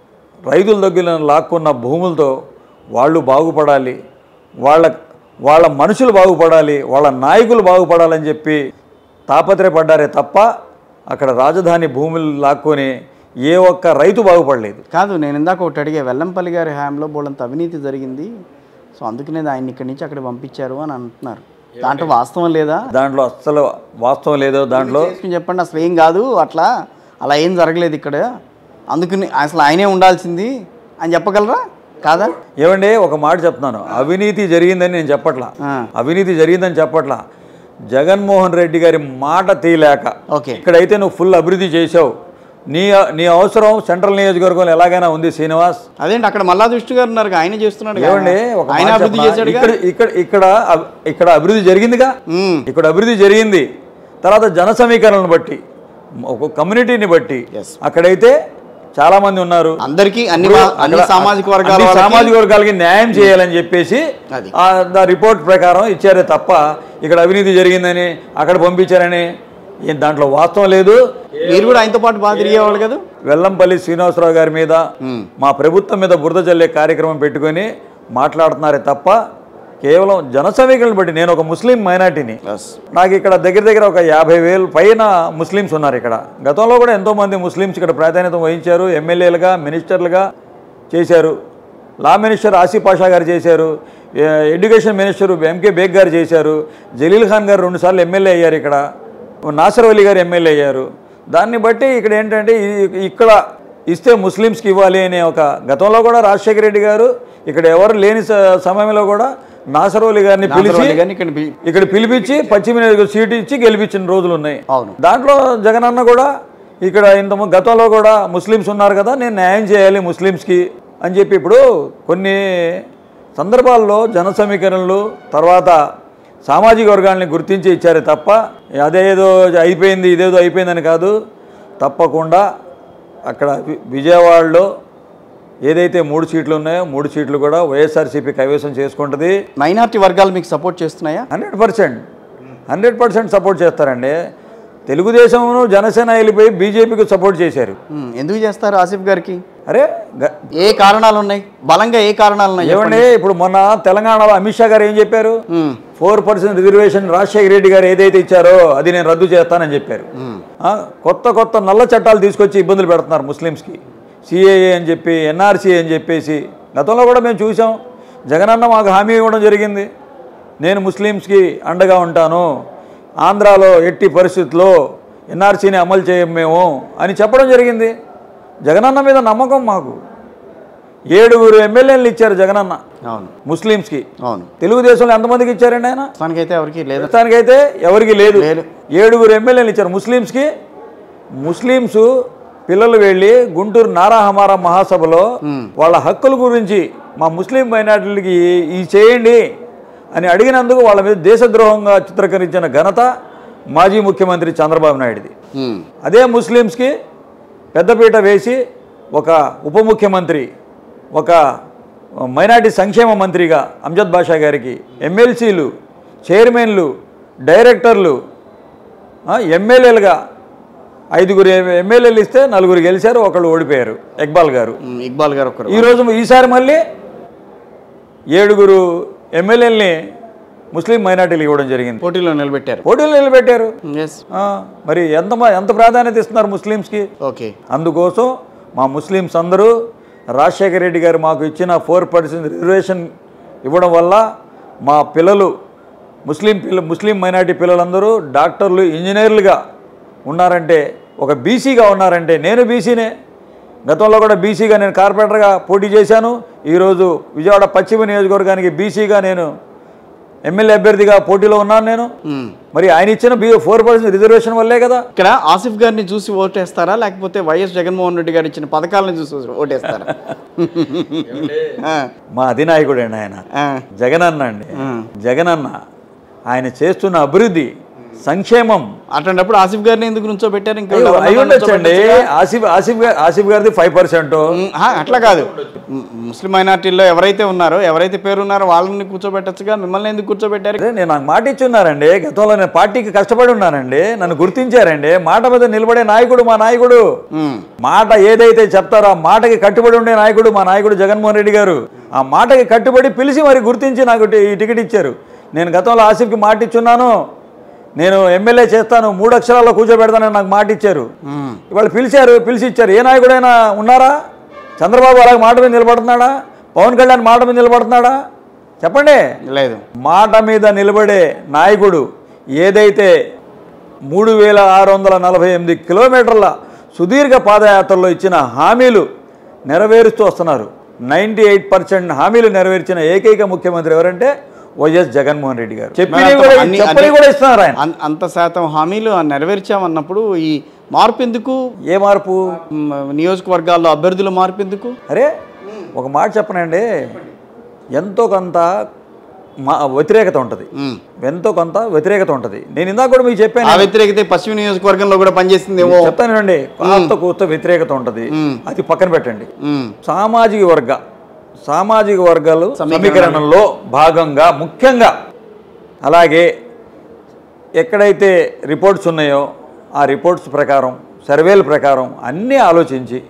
రైతుల దగ్గర లాక్కున్న భూములతో వాళ్ళు బాగుపడాలి వాళ్ళ వాళ్ళ మనుషులు బాగుపడాలి వాళ్ళ నాయకులు బాగుపడాలని చెప్పి తాపత్రయపడ్డారే తప్ప అక్కడ రాజధాని భూములు లాక్కొని ఏ ఒక్క రైతు బాగుపడలేదు కాదు నేను ఇందాక ఒకటి అడిగా వెల్లంపల్లి గారి హయాంలో బోలంత అవినీతి జరిగింది సో అందుకనే ఆయన ఇక్కడి నుంచి అక్కడ పంపించారు అని అంటున్నారు దాంట్లో వాస్తవం లేదా దాంట్లో అస్సలు వాస్తవం లేదో దాంట్లో చేసుకుని చెప్పండి అసలు ఏం కాదు అట్లా అలా ఏం జరగలేదు ఇక్కడ అందుకని అసలు ఆయనే ఉండాల్సింది అని చెప్పగలరా కాదా ఏమండి ఒక మాట చెప్తున్నాను అవినీతి జరిగిందని నేను చెప్పట్లా ఆ. అవినీతి జరిగిందని చెప్పట్లా జగన్మోహన్ రెడ్డి గారి మాట తీయలేక ఓకే ఇక్కడైతే నువ్వు ఫుల్ అభివృద్ధి చేసావు నీ నీ అవసరం సెంట్రల్ నియోజకవర్గంలో ఎలాగైనా ఉంది శ్రీనివాస్ అదేంటి అక్కడ మల్లా దృష్టి గారు ఉన్నారు ఆయన చేస్తున్నాడు కదా. ఏమండి ఒక ఆయన మాట అభివృద్ధి చెప్పనా? చేశాడు ఇక్కడ ఇక్కడ ఇక్కడ అబ్- ఇక్కడ అభివృద్ధి జరిగిందిగా ఇక్కడ అభివృద్ధి జరిగింది తర్వాత జన సమీకరణను బట్టి ఒక కమ్యూనిటీని బట్టి Yes. అక్కడైతే చాలా మంది ఉన్నారు అందరికీ అన్ని మా- అన్ని అక్కడ సామాజిక వర్గాల అన్ని వాళ్ళకి- సామాజిక వర్గాలకి న్యాయం చేయాలని చెప్పేసి అది. ఆ దా రిపోర్ట్ ప్రకారం ఇచ్చారే తప్ప ఇక్కడ అవినీతి జరిగిందని అక్కడ పంపించారని ఏం దాంట్లో వాస్తవం లేదు మీరు కూడా ఆయనతో పాటు బాగా తిరిగేవాళ్ళు కదా వెల్లంపల్లి శ్రీనివాసరావు గారి మీద మా ప్రభుత్వం మీద బురద జల్లే కార్యక్రమం పెట్టుకొని మాట్లాడుతున్నారే తప్ప కేవలం జన సమీకరణను బట్టి నేను ఒక ముస్లిం మైనార్టీని నాకు ఇక్కడ దగ్గర దగ్గర ఒక యాభై వేలు పైన ముస్లిమ్స్ ఉన్నారు ఇక్కడ గతంలో కూడా ఎంతోమంది ముస్లిమ్స్ ఇక్కడ ప్రాధాన్యత వహించారు ఎమ్మెల్యేలుగా మినిస్టర్లుగా చేశారు లా మినిస్టర్ ఆసిఫ్ పాషా గారు చేశారు ఏ- education minister MK Baig garu చేశారు జలీల్ ఖాన్ గారు రెండుసార్లు ఎమ్మెల్యే అయ్యారు ఇక్కడ నాసర్ అలీ గారు ఎమ్మెల్యే అయ్యారు దాన్ని బట్టి ఇక్కడ ఏంటంటే ఈ- ఇక్కడ ఇస్తే ముస్లిమ్స్కి ఇవ్వాలి అనే ఒక గతంలో కూడా రాజశేఖర రెడ్డి గారు ఇక్కడ ఎవరు లేని స- సమయంలో కూడా నాసర్ అలీ గారిని పిలిచి నాసర్ అలీ గారిని ఇక్కడ పి- ఇక్కడ పిలిపించి పశ్చిమ నియోజకవర్గం సీటు ఇచ్చి గెలిపించిన రోజులు ఉన్నాయి అవును. దాంట్లో జగనన్న కూడా ఇక్కడ ఇంత ము- గతంలో కూడా ముస్లిమ్స్ ఉన్నారు కదా నేను న్యాయం చేయాలి ముస్లిమ్స్కి అని చెప్పి ఇప్పుడు కొన్ని సందర్భాల్లో జన సమీకరణలు తర్వాత సామాజిక వర్గాల్ని గుర్తించి ఇచ్చారే తప్ప అదేదో అయిపోయింది ఇదేదో అయిపోయిందని కాదు తప్పకుండా అక్కడ వి- విజయవాడలో ఏదైతే మూడు సీట్లు ఉన్నాయో మూడు సీట్లు కూడా వైఎస్ఆర్సీపీ కైవసం చేసుకుంటుంది మైనారిటీ వర్గాలు మీకు సపోర్ట్ చేస్తున్నాయా hundred percent hundred percent support చేస్తారండి తెలుగుదేశంను జనసేన వెళ్ళిపోయి బీజేపీకి సపోర్ట్ చేశారు ఉమ్, ఎందుకు చేస్తారు ఆసిఫ్ గారికి అరే గ- ఏ కారణాలు ఉన్నాయి బలంగా ఏ కారణాలు ఉన్నాయి ఏమండి ఇప్పుడు మొన్న తెలంగాణలో అమిత్ షా గారు ఏం చెప్పారు um, four percent reservation Rajasekhara Reddy garu ఏదైతే ఇచ్చారో అది నేను రద్దు చేస్తానని చెప్పారు ఆ, కొత్త కొత్త నల్ల చట్టాలు తీసుకొచ్చి ఇబ్బందులు పెడుతున్నారు ముస్లిమ్స్కి సిఏఏ అని చెప్పి ఎన్ఆర్సీ అని చెప్పేసి గతంలో కూడా మేము చూసాం జగనన్న మాకు హామీ ఇవ్వడం జరిగింది నేను ముస్లిమ్స్కి అండగా ఉంటాను ఆంధ్రాలో ఎట్టి పరిస్థితుల్లో ఎన్ఆర్సీని అమలు చేయం మేము అని చెప్పడం జరిగింది జగనన్న మీద నమ్మకం మాకు ఏడుగురు ఎమ్మెల్యేలు ఇచ్చారు జగనన్న అవును ముస్లిమ్స్కి అవును తెలుగుదేశంలో ఎంతమందికి ఇచ్చారండి ఆయన ప్రస్తుతానికైతే ఎవరికి లేదు ప్రస్తుతానికైతే ఎవరికి లేదు లేదు. ఏడుగురు ఎమ్మెల్యేలు ఇచ్చారు ముస్లిమ్స్కి ముస్లిమ్స్ పిల్లలు వెళ్ళి గుంటూరు నారాహమారా మహాసభలో వాళ్ళ హక్కుల గురించి మా ముస్లిం మైనార్టీలకి ఈ చేయండి అని అడిగినందుకు వాళ్ళ మీద దేశద్రోహంగా చిత్రీకరించిన ఘనత మాజీ ముఖ్యమంత్రి చంద్రబాబు నాయుడుది ఉమ్. అదే ముస్లిమ్స్కి పెద్దపీట వేసి ఒక ఉప ముఖ్యమంత్రి ఒక మైనార్టీ సంక్షేమ మంత్రిగా అంజద్ బాషా గారికి ఎమ్మెల్సీలు చైర్మన్లు డైరెక్టర్లు ఆ, ఎమ్మెల్యేలుగా ఐదుగురు ఎమ్- ఎమ్మెల్యేలు ఇస్తే నలుగురు గెలిచారు ఒకళ్ళు ఓడిపోయారు ఇక్బాల్ గారు ఉమ్, ఇక్బాల్ గారు ఒకరు ఈరోజు ఈసారి మళ్ళీ ఏడుగురు ఎమ్మెల్యేలని ముస్లిం మైనార్టీలు ఇవ్వడం జరిగింది పోటీలో నిలబెట్టారు పోటీలు నిలబెట్టారు ఎస్ ఆ, మరి ఎంత మ- ఎంత ప్రాధాన్యత ఇస్తున్నారు ముస్లిమ్స్కి ఓకే అందుకోసం మా ముస్లిమ్స్ అందరూ రాజశేఖర రెడ్డి గారు మాకు ఇచ్చిన ఫోర్ పర్సెంట్ రిజర్వేషన్ ఇవ్వడం వల్ల మా పిల్లలు ముస్లిం పిల్ల ముస్లిం మైనార్టీ పిల్లలందరూ డాక్టర్లు ఇంజనీర్లుగా ఉన్నారంటే ఒక బీసీగా ఉన్నారంటే నేను బీసీనే గతంలో కూడా బీసీగా నేను కార్పొరేటర్గా పోటీ చేశాను ఈరోజు విజయవాడ పశ్చిమ నియోజకవర్గానికి బీసీగా నేను ఎమ్మెల్యే అభ్యర్థిగా పోటీలో ఉన్నాను నేను ఉమ్. మరి ఆయన ఇచ్చిన బీ ఫోర్ పర్సెంట్ రిజర్వేషన్ వల్లే కదా ఇక్కడ ఆసిఫ్ గారిని చూసి ఓటేస్తారా లేకపోతే వైఎస్ జగన్మోహన్ రెడ్డి గారు ఇచ్చిన పథకాలను చూసి ఓటేస్తారా ఆ, మా అధినాయకుడు అండి ఆయన ఆ, జగనన్న అండి ఆ. జగనన్న ఆయన చేస్తున్న అభివృద్ధి సంక్షేమం అట్లాంటప్పుడు ఆసిఫ్ గారిని ఎందుకు నుంచో పెట్టారు ఇంకా అయ్యో, ఎవరినైనా అయి ఉండొచ్చండి నుంచోబెట్టొచ్చుగా? ఆసిఫ్ ఆసిఫ్ గారి ఆసిఫ్ గారిది ఫైవ్ పర్సెంట్ ఉమ్, ఆ, అట్లా కాదు ము- ముస్లిం మైనార్టీల్లో ఎవరైతే ఉన్నారో ఎవరైతే పేరు ఉన్నారో వాళ్ళని కూర్చోబెట్టచ్చుగా మిమ్మల్ని ఎందుకు కూర్చోబెట్టారు నేను నాకు మాట ఇచ్చున్నారండి గతంలో నేను పార్టీకి కష్టపడి ఉన్నానండి నన్ను గుర్తించారండి మాట మీద నిలబడే నాయకుడు మా నాయకుడు ఉమ్, మాట ఏదైతే చెప్తారో ఆ మాటకి కట్టుబడి ఉండే నాయకుడు మా నాయకుడు జగన్మోహన్ రెడ్డి గారు ఆ మాటకి కట్టుబడి పిలిచి మరి గుర్తించి నాకు టి- ఈ టికెట్ ఇచ్చారు నేను గతంలో ఆసిఫ్కి మాట ఇచ్చున్నాను నేను ఎమ్మెల్యే చేస్తాను మూడు అక్షరాల్లో కూర్చోబెడతానని నాకు మాట ఇచ్చారు ఉమ్. ఇవాళ పిలిచారు పిలిచి ఇచ్చారు ఏ నాయకుడైనా ఉన్నారా చంద్రబాబు అలాగే మాట మీద నిలబడుతున్నాడా పవన్ కళ్యాణ్ మాట మీద నిలబడుతున్నాడా చెప్పండి లేదు మాట మీద నిలబడే నాయకుడు ఏదైతే మూడు వేల ఆరు వందల నలభై ఎనిమిది కిలోమీటర్ల సుదీర్ఘ పాదయాత్రలో ఇచ్చిన హామీలు నెరవేరుస్తూ వస్తున్నారు నైంటీ ఎయిట్ పర్సెంట్ హామీలు నెరవేర్చిన ఏకైక ముఖ్యమంత్రి ఎవరంటే వైఎస్ జగన్మోహన్ రెడ్డి గారు చెప్పినవి మరి కూడా అన్ని- చెప్పని అన్ని- కూడా ఇస్తున్నారు ఆయన అన్- అంత శాతం హామీలు నెరవేర్చామన్నప్పుడు ఈ మార్పు ఎందుకు ఏ మార్పు మ్, నియోజకవర్గాల్లో అభ్యర్థుల మార్పు ఎందుకు అరే ఒక మాట చెప్పనండి ఎంతో కొంత మా వ్యతిరేకత ఉంటుంది ఉమ్. ఎంతో కొంత వ్యతిరేకత ఉంటుంది నేను ఇందాక కూడా మీకు చెప్పాను ఆ వ్యతిరేకత పశ్చిమ నియోజకవర్గంలో కూడా పనిచేస్తుందేమో చెప్తానండి కాస్త కూస్త వ్యతిరేకత ఉంటుంది మ్మ్. అది పక్కన పెట్టండి ఉమ్, సామాజిక వర్గ సామాజిక వర్గాలు సమీకరణంలో భాగంగా ముఖ్యంగా అలాగే ఎక్కడైతే రిపోర్ట్స్ ఉన్నాయో ఆ రిపోర్ట్స్ ప్రకారం సర్వేల ప్రకారం అన్నీ ఆలోచించి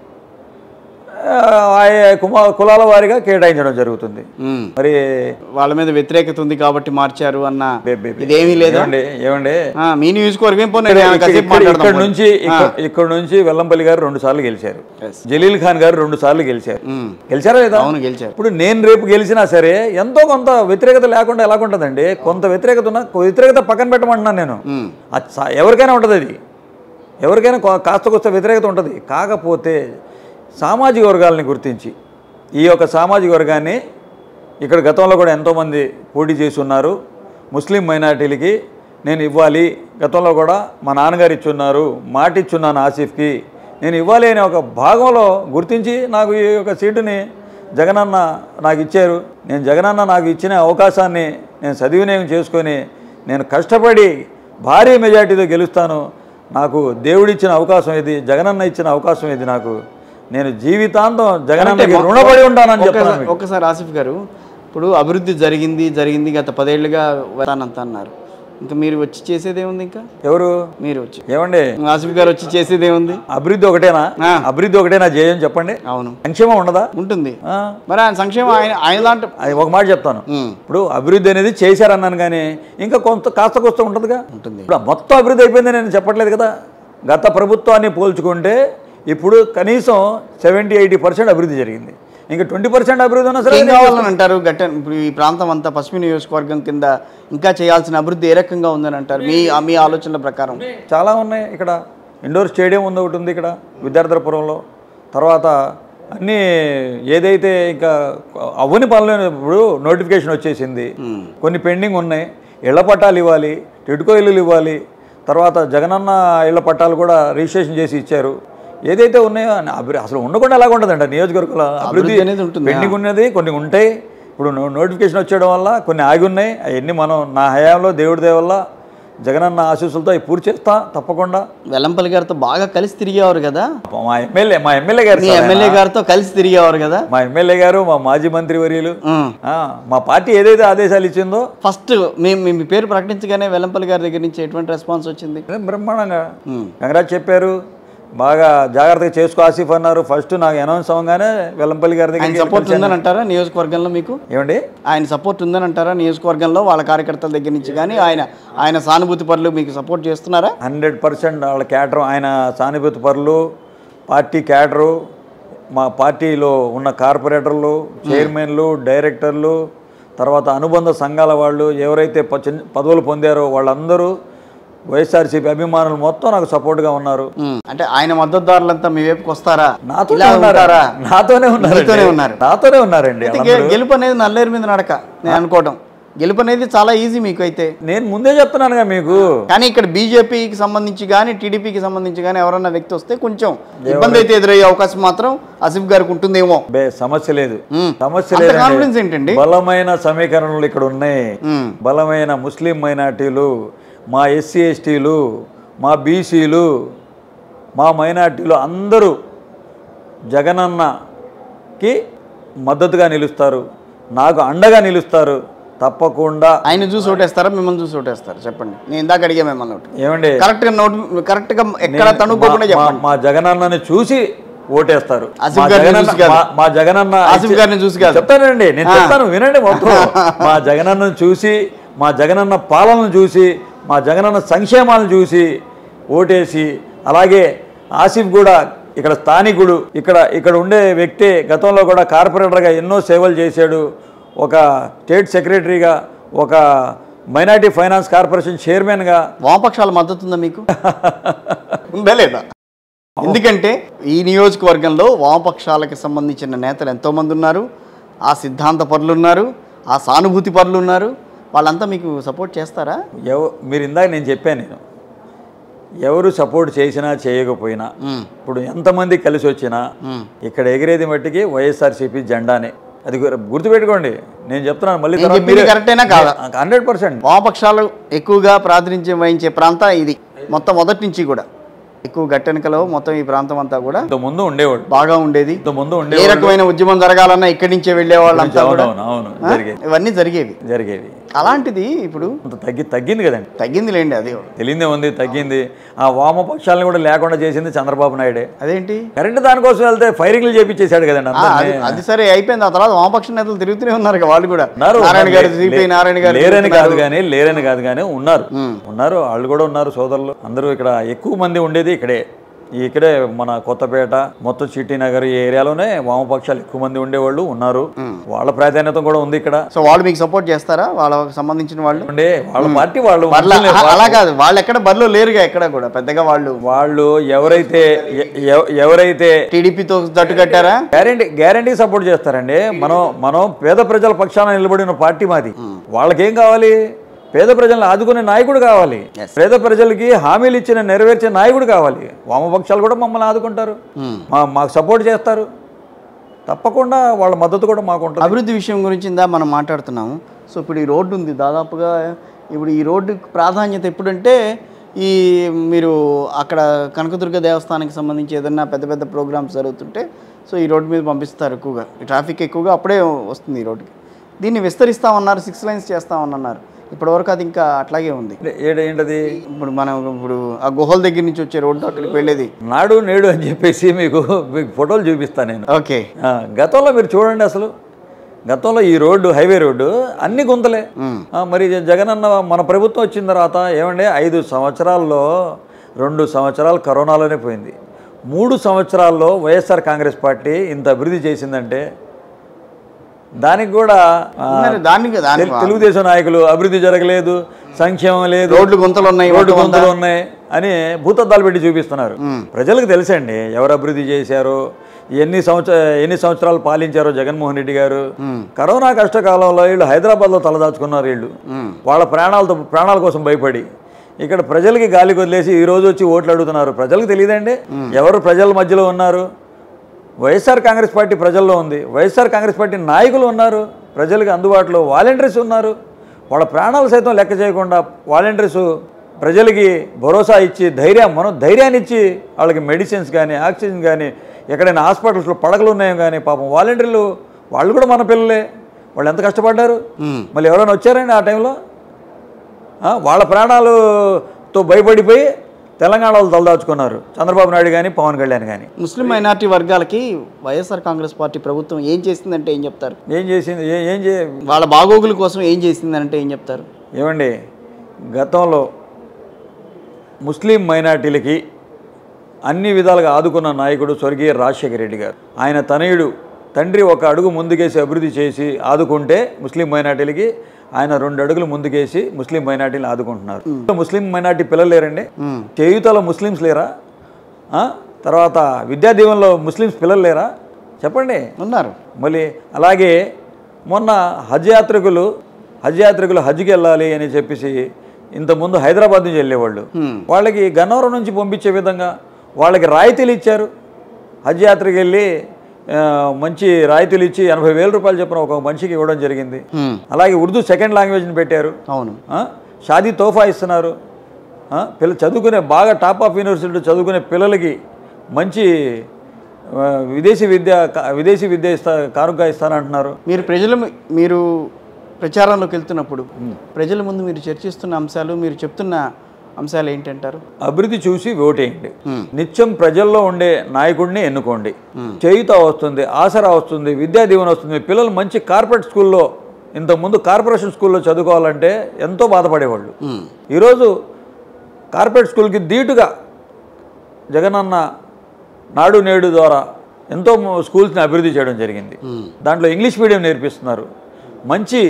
ఆ, ఆయా కుమ కులాల వారీగా కేటాయించడం జరుగుతుంది ఉమ్. మరి వాళ్ళ మీద వ్యతిరేకత ఉంది కాబట్టి మార్చారు అన్న బే- బే- బే- ఇదేమీ లేదా ఏమండి ఏమండి ఆ, మీ నియోజకవర్గం పోనీ ఇక్కడ- నేను ఇక్కడ- కాసేపు ఇక్కడ- ఇక్కడ మాట్లాడదాం నుంచి ఇక్కడ- ఇక్కడ నుంచి వెల్లంపల్లి గారు రెండు సార్లు గెలిచారు Yes. జలీల్ ఖాన్ గారు రెండు సార్లు గెలిచారు ఉమ్, గెలిచారా లేదా అవును గెలిచారు ఇప్పుడు నేను రేపు గెలిచినా సరే ఎంతో కొంత వ్యతిరేకత లేకుండా ఎలాగుంటుందండి కొంత వ్యతిరేకత ఉన్న వ్యతిరేకత పక్కన పెట్టమంటున్నాను నేను ఉమ్, అది సా- ఎవరికైనా ఉంటుంది అది ఎవరికైనా కొ- కాస్త కొస్త వ్యతిరేకత ఉంటుంది కాకపోతే సామాజిక వర్గాలని గుర్తించి ఈ యొక్క సామాజిక వర్గాన్ని ఇక్కడ గతంలో కూడా ఎంతోమంది పోటీ చేసి ఉన్నారు ముస్లిం మైనార్టీలకి నేను ఇవ్వాలి గతంలో కూడా మా నాన్నగారు ఇచ్చున్నారు మాట ఇచ్చున్నాను ఆసిఫ్కి నేను ఇవ్వాలి అనే ఒక భాగంలో గుర్తించి నాకు ఈ యొక్క సీటుని జగనన్న నాకు ఇచ్చారు నేను జగనన్న నాకు ఇచ్చిన అవకాశాన్ని నేను సద్వినియోగం చేసుకొని నేను కష్టపడి భారీ మెజార్టీతో గెలుస్తాను నాకు దేవుడిచ్చిన అవకాశం ఇది జగనన్న ఇచ్చిన అవకాశం ఇది నాకు నేను జీవితాంతం జగనన్నకి రుణపడి ఉంటానని చెప్తాను ఒక్కసారి- మీకు. ఒక్కసారి ఆసిఫ్ గారు ఇప్పుడు అభివృద్ధి జరిగింది జరిగింది గత పదేళ్లుగా వెళ్తానంత అన్నారు ఇంకా మీరు వచ్చి చేసేది ఏముంది ఇంకా ఎవరు మీరు వచ్చి ఏమండి ఆసిఫ్ గారు వచ్చి చేసేది ఏముంది అభివృద్ధి ఒకటేనా ఆ. అభివృద్ధి ఒకటేనా జయం చెప్పండి అవును సంక్షేమం ఉండదా ఉంటుంది ఆ, మరి ఆయన సంక్షేమం ఆయన ఆయన దాంట్లో అది ఒక మాట చెప్తాను ఉమ్, ఇప్పుడు అభివృద్ధి అనేది చేశారన్నాను కానీ ఇంకా కొంత కాస్త కొస్త ఉంటుందిగా ఉంటుంది ఇప్పుడు మొత్తం అభివృద్ధి అయిపోయింది నేను చెప్పట్లేదు కదా గత ప్రభుత్వాన్ని పోల్చుకుంటే ఇప్పుడు కనీసం సెవెంటీ ఎయిటీ పర్సెంట్ అభివృద్ధి జరిగింది ఇంకా ట్వంటీ పర్సెంట్ అభివృద్ధి ఉన్నా సరే ఏం కావాలని అంటారు గట్ట ఇప్పుడు ఈ ప్రాంతం అంతా పశ్చిమ నియోజకవర్గం కింద ఇంకా చేయాల్సిన అభివృద్ధి ఏ రకంగా ఉందని అంటారు మీ మీ ఆలోచనల ప్రకారం చాలా ఉన్నాయి ఇక్కడ ఇండోర్ స్టేడియం ఉంది ఒకటి ఉంది ఇక్కడ విద్యార్థిపురంలో తర్వాత అన్నీ ఏదైతే ఇంకా అవ్వని పనులు ఇప్పుడు నోటిఫికేషన్ వచ్చేసింది కొన్ని పెండింగ్ ఉన్నాయి ఇళ్ల పట్టాలు ఇవ్వాలి టిడ్కో ఇల్లులు ఇవ్వాలి తర్వాత జగనన్న ఇళ్ల పట్టాలు కూడా రిజిస్ట్రేషన్ చేసి ఇచ్చారు ఏదైతే ఉన్నాయో అన్ని అభివృద్ధి అసలు ఉండకుండా ఎలాగ ఉంటుందంట నియోజకవర్గంలో అభివృద్ధి అనేది ఉంటుంది. పెండింగ్ ఉన్నది కొన్ని ఉంటాయి ఇప్పుడు నో- నోటిఫికేషన్ వచ్చేయడం వల్ల కొన్ని ఆగి ఉన్నాయి అవన్నీ మనం నా హయాంలో దేవుడి దయ వల్ల జగనన్న ఆశీస్సులతో అవి పూర్తి చేస్తా తప్పకుండా వెల్లంపల్లి గారితో బాగా కలిసి తిరిగేవారు కదా మా ఎమ్మెల్యే మా ఎమ్మెల్యే గారు మీ సార్ ఆయన. ఎమ్మెల్యే గారితో కలిసి తిరిగేవారు కదా మా ఎమ్మెల్యే గారు మా మాజీ మంత్రి వర్యులు ఉమ్. ఆ, మా పార్టీ ఏదైతే ఆదేశాలు ఇచ్చిందో ఫస్ట్ మేము మీ పేరు ప్రకటించగానే వెల్లంపల్లి గారి దగ్గర నుంచి ఎటువంటి రెస్పాన్స్ వచ్చింది అదే బ్రహ్మాండంగా ఉమ్. కంగ్రాట్ చెప్పారు బాగా జాగ్రత్తగా చేసుకో ఆసిఫ్ అన్నారు ఫస్ట్ నాకు అనౌన్స్ అవ్వగానే వెల్లంపల్లి గారి ఆయన దగ్గర సపోర్ట్ ఉందని అంటారా నియోజకవర్గంలో మీకు ఏమండి ఆయన సపోర్ట్ ఉందని అంటారా నియోజకవర్గంలో వాళ్ళ కార్యకర్తల దగ్గర నుంచి కానీ ఆయన ఆయన సానుభూతి పరులు మీకు సపోర్ట్ చేస్తున్నారా హండ్రెడ్ పర్సెంట్ వాళ్ళ క్యాడర్ ఆయన సానుభూతి పరులు పార్టీ క్యాడరు మా పార్టీలో ఉన్న కార్పొరేటర్లు చైర్మన్లు డైరెక్టర్లు తర్వాత అనుబంధ సంఘాల వాళ్ళు ఎవరైతే ప- చిన్న పదవులు పొందారో వాళ్ళందరూ వైఎస్ఆర్సీపీ అభిమానులు మొత్తం నాకు సపోర్ట్గా ఉన్నారు ఉమ్. అంటే ఆయన మద్దతుదారులంతా మీ వైపుకి వస్తారా నాతోనే ఇలా ఉన్నారు ఉంటారా నాతోనే ఉన్నారు మీతోనే ఉన్నారు. నాతోనే ఉన్నారండి అయితే గె- గెలుపు అనేది నల్లేరు మీద నడక నేను అనుకోవటం గెలుపు అనేది చాలా ఈజీ మీకు అయితే నేను ముందే చెప్తున్నానుగా మీకు కానీ ఇక్కడ బీజేపీకి సంబంధించి కానీ టీడీపీకి సంబంధించి కానీ ఎవరన్నా వ్యక్తి వస్తే కొంచెం ఇబ్బంది అయితే ఎదురయ్యే అవకాశం మాత్రం ఆసిఫ్ గారికి ఉంటుందేమో బే సమస్య లేదు మ్మ్. సమస్య అంత లేదండి. కాన్ఫిడెన్స్ ఏంటండి బలమైన సమీకరణలు ఇక్కడ ఉన్నాయి మ్మ్. బలమైన ముస్లిం మైనార్టీలు మా ఎస్సీ ఎస్టీలు మా బీసీలు మా మైనార్టీలు అందరూ జగనన్నకి మద్దతుగా నిలుస్తారు నాకు అండగా నిలుస్తారు తప్పకుండా ఆయన చూసి ఓటేస్తారా మిమ్మల్ని చూసి ఓటేస్తారా చెప్పండి నేను ఇందాక అడిగా మిమ్మల్ని ఒకటి ఏమండి కరెక్ట్ గా నోట్ కరెక్ట్ గా ఎక్కడ నేను- తనుకోకుండా మా- చెప్పండి మా జగనన్నని చూసి ఓటేస్తారు ఆసిఫ్ మా గారిని జగనన్న- చూసి కాదు. మా- మా జగనన్న ఆసిఫ్ గారిని చూసి కాదు. చెప్తానండి నేను ఆ. చెప్తాను వినండి మొత్తం మా జగనన్నను చూసి మా జగనన్న పాలనను చూసి మా జగనన్న సంక్షేమాలను చూసి ఓటేసి అలాగే ఆసిఫ్ కూడా ఇక్కడ స్థానికుడు ఇక్కడ ఇక్కడ ఉండే వ్యక్తి గతంలో కూడా కార్పొరేటర్గా ఎన్నో సేవలు చేశాడు ఒక స్టేట్ సెక్రటరీగా ఒక మైనార్టీ ఫైనాన్స్ కార్పొరేషన్ చైర్మన్గా వామపక్షాల మద్దతు ఉందా మీకు ఉందా లేదా ఎందుకంటే ఈ నియోజకవర్గంలో వామపక్షాలకు సంబంధించిన నేతలు ఎంతోమంది ఉన్నారు ఆ సిద్ధాంత పరులు ఉన్నారు ఆ సానుభూతి పరులు ఉన్నారు వాళ్ళంతా మీకు సపోర్ట్ చేస్తారా ఎవ మీరు ఇందాక నేను చెప్పాను నేను ఎవరు సపోర్ట్ చేసినా చేయకపోయినా మ్మ్. ఇప్పుడు ఎంతమంది కలిసి వచ్చినా మ్మ్. ఇక్కడ ఎగిరేది మట్టికి వైఎస్ఆర్సీపీ జెండానే అది గు- గుర్తుపెట్టుకోండి నేను చెప్తున్నాను మళ్ళీ నేను చెప్పింది కరెక్టేనా కాదా? హండ్రెడ్ పర్సెంట్ వామపక్షాలు ఎక్కువగా ప్రాతినిధ్యం వహించే ప్రాంతం ఇది మొత్తం మొదటి నుంచి కూడా ఎక్కువ గట్టెనకలో మొత్తం ఈ ప్రాంతం అంతా కూడా ఇంత ముందు ఉండేవాడు బాగా ఉండేది ఇంత ముందు ఏ ఉండేవాడు రకమైన ఉద్యమం జరగాలన్నా ఇక్కడి నుంచే వెళ్ళే వాళ్ళంతా కూడా అవునవును అవును ఆ? జరిగేది ఇవన్నీ జరిగేవి జరిగేవి అలాంటిది ఇప్పుడు అంత తగ్గి తగ్గింది కదండి తగ్గింది లేండి అది తెలియదే ఉంది తగ్గింది ఆ వామపక్షాలను కూడా లేకుండా చేసింది చంద్రబాబు నాయుడే అదేంటి కరెంట్ దానికోసం వెళ్తే ఫైరింగ్లు చేపించేశాడు కదండి ఆ, అది అందరినీ అది సరే అయిపోయింది ఆ తర్వాత వామపక్ష నేతలు తిరుగుతూనే ఉన్నారు ఇక వాళ్ళు కూడా ఉన్నారు నారాయణ గారు లే- సిపి లే- నారాయణ గారు లేరని కాదు తిరుగుతున్నారు. కానీ లేరని కాదు కానీ ఉన్నారు ఉన్నారు వాళ్ళు కూడా ఉన్నారు సోదరులు అందరూ ఇక్కడ ఎక్కువ మంది ఉండేది ఇక్కడే ఈ ఇక్కడే మన కొత్తపేట మొత్తం సిటీ నగర్ ఈ ఏరియాలోనే వామపక్షాలు ఎక్కువ మంది ఉండేవాళ్ళు ఉన్నారు వాళ్ళ ప్రాధాన్యత కూడా ఉంది ఇక్కడ సో వాళ్ళు మీకు సపోర్ట్ చేస్తారా వాళ్ళకి సంబంధించిన వాళ్ళు ఉండే వాళ్ళ పార్టీ వాళ్ళు వాళ్ళ అలా కాదు వాళ్ళు ఎక్కడ బరిలో లేరుగా ఎక్కడ కూడా పెద్దగా వాళ్ళు వాళ్ళు ఎవరైతే ఎ- ఎవ- ఎవరైతే టీడీపీతో జట్టు కట్టారా గ్యారంటీ గ్యారంటీ సపోర్ట్ చేస్తారండి మనం మనం పేద ప్రజల పక్షాన నిలబడిన పార్టీ మాది వాళ్ళకేం కావాలి పేద ప్రజలను ఆదుకునే నాయకుడు కావాలి పేద ప్రజలకి హామీలు ఇచ్చిన నెరవేర్చే నాయకుడు కావాలి వామపక్షాలు కూడా మమ్మల్ని ఆదుకుంటారు మా మాకు సపోర్ట్ చేస్తారు తప్పకుండా వాళ్ళ మద్దతు కూడా మాకు ఉంటుంది అభివృద్ధి విషయం గురించి ఇందా మనం మాట్లాడుతున్నాము సో ఇప్పుడు ఈ రోడ్డు ఉంది దాదాపుగా ఇప్పుడు ఈ రోడ్డు ప్రాధాన్యత ఎప్పుడంటే ఈ మీరు అక్కడ కనకదుర్గ దేవస్థానానికి సంబంధించి ఏదైనా పెద్ద పెద్ద ప్రోగ్రామ్స్ జరుగుతుంటే సో ఈ రోడ్డు మీద పంపిస్తారు ఎక్కువగా ఈ ట్రాఫిక్ ఎక్కువగా అప్పుడే వస్తుంది ఈ రోడ్డుకి దీన్ని విస్తరిస్తామన్నారు సిక్స్ లైన్స్ చేస్తామన్నారు ఇప్పటివరకు అది ఇంకా అట్లాగే ఉంది ఏడ ఏంటది ఇప్పుడు మనం ఇప్పుడు ఆ గుహల దగ్గర నుంచి వచ్చే రోడ్డు అక్కడికి వెళ్ళేది నాడు నేడు అని చెప్పేసి మీకు మీకు ఫోటోలు చూపిస్తాను నేను ఓకే ఆ, గతంలో మీరు చూడండి అసలు గతంలో ఈ రోడ్డు హైవే రోడ్డు అన్ని గుంతలే ఆ, మరి జగనన్న మన ప్రభుత్వం వచ్చిన తర్వాత ఏమండి ఐదు సంవత్సరాల్లో రెండు సంవత్సరాలు కరోనాలోనే పోయింది మూడు సంవత్సరాల్లో వైఎస్ఆర్ కాంగ్రెస్ పార్టీ ఇంత అభివృద్ధి చేసిందంటే దానికి కూడా ఆ, మరి దానికి దానికి తెలు- తెలుగుదేశం నాయకులు అభివృద్ధి జరగలేదు సంక్షేమం లేదు రోడ్లు గుంతలు ఉన్నాయి రోడ్డు మొత్తం గుంతలు ఉన్నాయి అని భూతద్దాలు పెట్టి చూపిస్తున్నారు ప్రజలకు తెలుసండి ఎవరు అభివృద్ధి చేశారో ఎన్ని సంవత్సర ఎన్ని సంవత్సరాలు పాలించారో జగన్మోహన్ రెడ్డి గారు కరోనా కష్టకాలంలో వీళ్ళు హైదరాబాద్లో తలదాచుకున్నారు వీళ్ళు మ్మ్. వాళ్ళ ప్రాణాలతో ప్రాణాల కోసం భయపడి ఇక్కడ ప్రజలకి గాలి వదిలేసి ఈ రోజు వచ్చి ఓట్లు అడుగుతున్నారు ప్రజలకు తెలియదండి ఎవరు ప్రజల మధ్యలో ఉన్నారు వైఎస్ఆర్ కాంగ్రెస్ పార్టీ ప్రజల్లో ఉంది వైఎస్ఆర్ కాంగ్రెస్ పార్టీ నాయకులు ఉన్నారు ప్రజలకు అందుబాటులో వాలంటీర్స్ ఉన్నారు వాళ్ళ ప్రాణాలు సైతం లెక్క చేయకుండా వాలంటీర్స్ ప్రజలకి భరోసా ఇచ్చి ధైర్యం మనం ధైర్యాన్ని ఇచ్చి వాళ్ళకి మెడిసిన్స్ కానీ ఆక్సిజన్ కానీ ఎక్కడైనా హాస్పిటల్స్లో పడకలు ఉన్నాయో కానీ పాపం వాలంటీర్లు వాళ్ళు కూడా మన పిల్లలే వాళ్ళు ఎంత కష్టపడ్డారు మ్మ్. మళ్ళీ ఎవరైనా వచ్చారండి ఆ టైంలో ఆ, వాళ్ళ ప్రాణాలతో భయపడిపోయి తెలంగాణలో తలదాచుకున్నారు చంద్రబాబు నాయుడు కానీ పవన్ కళ్యాణ్ కానీ ముస్లిం మైనార్టీ వర్గాలకి వైఎస్ఆర్ కాంగ్రెస్ పార్టీ ప్రభుత్వం ఏం చేసిందంటే ఏం చెప్తారు ఏం చేసింది ఏ- ఏం చే వాళ్ళ బాగోగుల కోసం ఏం చేసిందంటే ఏం చెప్తారు ఏమండి గతంలో ముస్లిం మైనార్టీలకి అన్ని విధాలుగా ఆదుకున్న నాయకుడు స్వర్గీయ రాజశేఖర రెడ్డి గారు ఆయన తనయుడు తండ్రి ఒక అడుగు ముందుకేసి అభివృద్ధి చేసి ఆదుకుంటే ముస్లిం మైనార్టీలకి ఆయన రెండు అడుగులు ముందుకేసి ముస్లిం మైనార్టీలు ఆదుకుంటున్నారు ముస్లిం మైనార్టీ పిల్లలు లేరండి మ్మ్. చేయుతలో ముస్లిమ్స్ లేరా ఆ? తర్వాత విద్యా దీవెనలో ముస్లిమ్స్ పిల్లలు లేరా చెప్పండి ఉన్నారు మళ్ళీ అలాగే మొన్న హజ్ యాత్రికులు హజ్ యాత్రికులు హజ్కి వెళ్ళాలి అని చెప్పేసి ఇంతకుముందు హైదరాబాద్ నుంచి వెళ్ళేవాళ్ళు Hmm. వాళ్ళకి గన్నవరం నుంచి పంపించే విధంగా వాళ్ళకి రాయితీలు ఇచ్చారు హజ్ యాత్రకు వెళ్ళి ఆ, మంచి రాయితీలు ఇచ్చి ఎనభై వేల రూపాయలు చెప్పిన ఒక మనిషికి ఇవ్వడం జరిగింది మ్మ్. అలాగే ఉర్దూ సెకండ్ లాంగ్వేజ్ని పెట్టారు అవును ఆ? షాదీ తోఫా ఇస్తున్నారు ఆ? పిల్ల చదువుకునే బాగా టాప్ ఆఫ్ యూనివర్సిటీ చదువుకునే పిల్లలకి మంచి ఆ, విదేశీ విద్య క- విదేశీ విద్య ఇస్తా కానుక ఇస్తానంటున్నారు మీరు ప్రజలు మీరు ప్రచారంలోకి వెళ్తున్నప్పుడు ప్రజల ముందు మీరు చర్చిస్తున్న అంశాలు మీరు చెప్తున్న అంశాలు ఏంటంటారు అభివృద్ధి చూసి ఓటేయండి Hmm. నిత్యం ప్రజల్లో ఉండే నాయకుడిని ఎన్నుకోండి చేయుత వస్తుంది ఆసరా వస్తుంది విద్యా దీవెన వస్తుంది పిల్లలు మంచి కార్పొరేట్ స్కూల్లో ఇంతకుముందు కార్పొరేషన్ స్కూల్లో చదువుకోవాలంటే ఎంతో బాధపడేవాళ్ళు మ్మ్. ఈరోజు కార్పొరేట్ స్కూల్కి ధీటుగా జగనన్న నాడు నేడు ద్వారా ఎంతో మ- స్కూల్స్ని అభివృద్ధి చేయడం జరిగింది మ్మ్. దాంట్లో ఇంగ్లీష్ మీడియం నేర్పిస్తున్నారు మంచి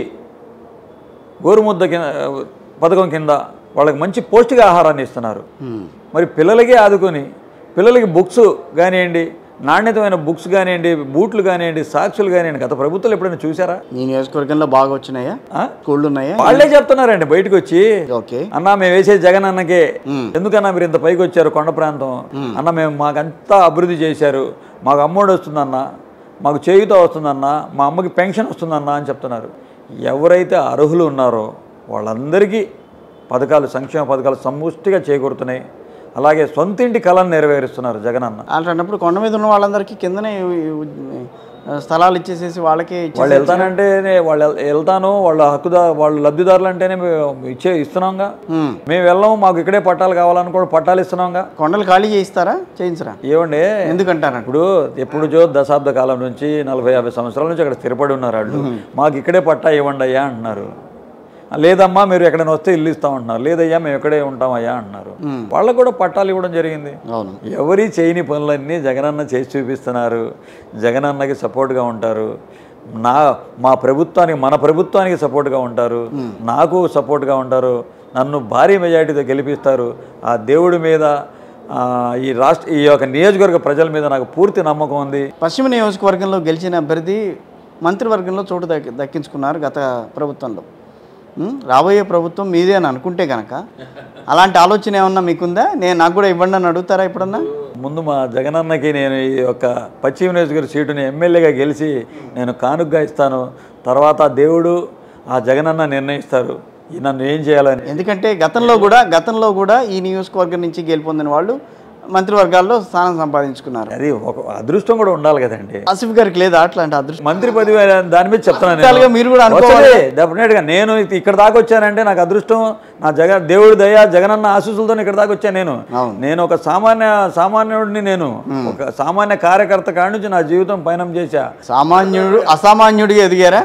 గోరుముద్ద కింద పథకం కింద వాళ్ళకి మంచి పౌష్టికాహారాన్ని ఇస్తున్నారు మ్మ్. మరి పిల్లలకే ఆదుకొని పిల్లలకి బుక్స్ కానివ్వండి నాణ్యతమైన బుక్స్ కానివ్వండి బూట్లు కానివ్వండి సాక్సులు కానివ్వండి గత ప్రభుత్వాలు ఎప్పుడైనా చూసారా మీ నియోజకవర్గంలో బాగా వచ్చినాయా ఆ? స్కూళ్ళు ఉన్నాయా వాళ్ళే చెప్తున్నారండి బయటకు వచ్చి ఓకే అన్నా మేము వేసే జగన్ అన్నకే మ్మ్. ఎందుకన్నా మీరు ఇంత పైకి వచ్చారు కొండ ప్రాంతం అన్న మేము మాకంతా అభివృద్ధి చేశారు మాకు అమ్మోడు వస్తుందన్న మాకు చేయుత వస్తుందన్న మా అమ్మకి పెన్షన్ వస్తుందన్న అని చెప్తున్నారు ఎవరైతే అర్హులు ఉన్నారో వాళ్ళందరికీ పథకాలు సంక్షేమ పథకాలు సముష్టిగా చేకూరుతున్నాయి అలాగే సొంతింటి కళను నెరవేరుస్తున్నారు జగనన్న అలాంటప్పుడు కొండ మీద ఉన్న వాళ్ళందరికీ కిందనే ఈ- ఈ- స్థలాలు ఇచ్చేసేసి వాళ్ళకే ఇచ్చేసి- వాళ్ళు వెళ్తానంటే వాళ్ళు వెల్- వెళ్తాను వాళ్ళ హక్కుదా వాళ్ళు లబ్ధిదారులు అంటేనే మేము ఇచ్చే ఇస్తున్నాంగా మ్మ్. మేము వెళ్ళాము మాకు ఇక్కడే పట్టాలు కావాలని కూడా పట్టాలు ఇస్తున్నాంగా కొండలు ఖాళీ చేయిస్తారా చేయించరా ఏమండి ఎందుకంటారంట ఇప్పుడు ఎప్పుడు జో దశాబ్ద కాలం నుంచి నలభై యాభై సంవత్సరాల నుంచి అక్కడ స్థిరపడి ఉన్నారు వాళ్ళు మాకు ఇక్కడే పట్టా ఇవ్వండి అయ్యా అంటున్నారు లేదమ్మా మీరు ఎక్కడైనా వస్తే ఇల్లు ఇస్తామంటున్నారు లేదయ్యా మేము ఇక్కడే ఉంటామయ్యా అంటున్నారు వాళ్ళకు కూడా పట్టాలు ఇవ్వడం జరిగింది అవును ఎవరి చేయని పనులన్నీ జగనన్న చేసి చూపిస్తున్నారు జగనన్నకి సపోర్ట్గా ఉంటారు నా మా ప్రభుత్వానికి మన ప్రభుత్వానికి సపోర్ట్గా ఉంటారు నాకు సపోర్ట్గా ఉంటారు నన్ను భారీ మెజారిటీతో గెలిపిస్తారు ఆ దేవుడి మీద ఆ, ఈ రాష్ట్ర ఈ యొక్క నియోజకవర్గ ప్రజల మీద నాకు పూర్తి నమ్మకం ఉంది పశ్చిమ నియోజకవర్గంలో గెలిచిన అభ్యర్థి మంత్రివర్గంలో చోటు దక్కి దక్కించుకున్నారు గత ప్రభుత్వంలో ఉం? రాబోయే ప్రభుత్వం మీదే అని అనుకుంటే కనుక అలాంటి ఆలోచన ఏమన్నా మీకుందా నేను నాకు కూడా ఇవ్వండి అని అడుగుతారా ఎప్పుడన్నా ముందు మా జగనన్నకి నేను ఈ యొక్క పశ్చిమ నియోజకవర్గ సీటుని ఎమ్మెల్యేగా గెలిచి నేను కానుగ్గా ఇస్తాను తర్వాత దేవుడు ఆ జగనన్న నిర్ణయిస్తారు ఈ నన్ను ఏం చేయాలని ఎందుకంటే గతంలో కూడా గతంలో కూడా ఈ నియోజకవర్గం నుంచి గెలుపొందిన వాళ్ళు మంత్రివర్గాల్లో స్థానం సంపాదించుకున్నారు అది ఒక అదృష్టం కూడా ఉండాలి కదండి ఆసిఫ్ గారికి లేదా అట్లాంటి అదృష్టం మంత్రి పదవి దాని మీద చెప్తున్నాను రకాలుగా మీరు కూడా అనుకోవాలి. డెఫినెట్ గా నేను ఇక్కడ దాకా వచ్చానంటే నాకు అదృష్టం నా జగ దేవుడి దయ జగనన్న ఆశీస్సులతో ఇక్కడ దాకా వచ్చాను నేను అవును. నేను ఒక సామాన్య సామాన్యుడిని నేను ఒక సామాన్య కార్యకర్త కాడి నుంచి నా జీవితం పయనం చేశా సామాన్యుడు అసామాన్యుడిగా ఎదిగారా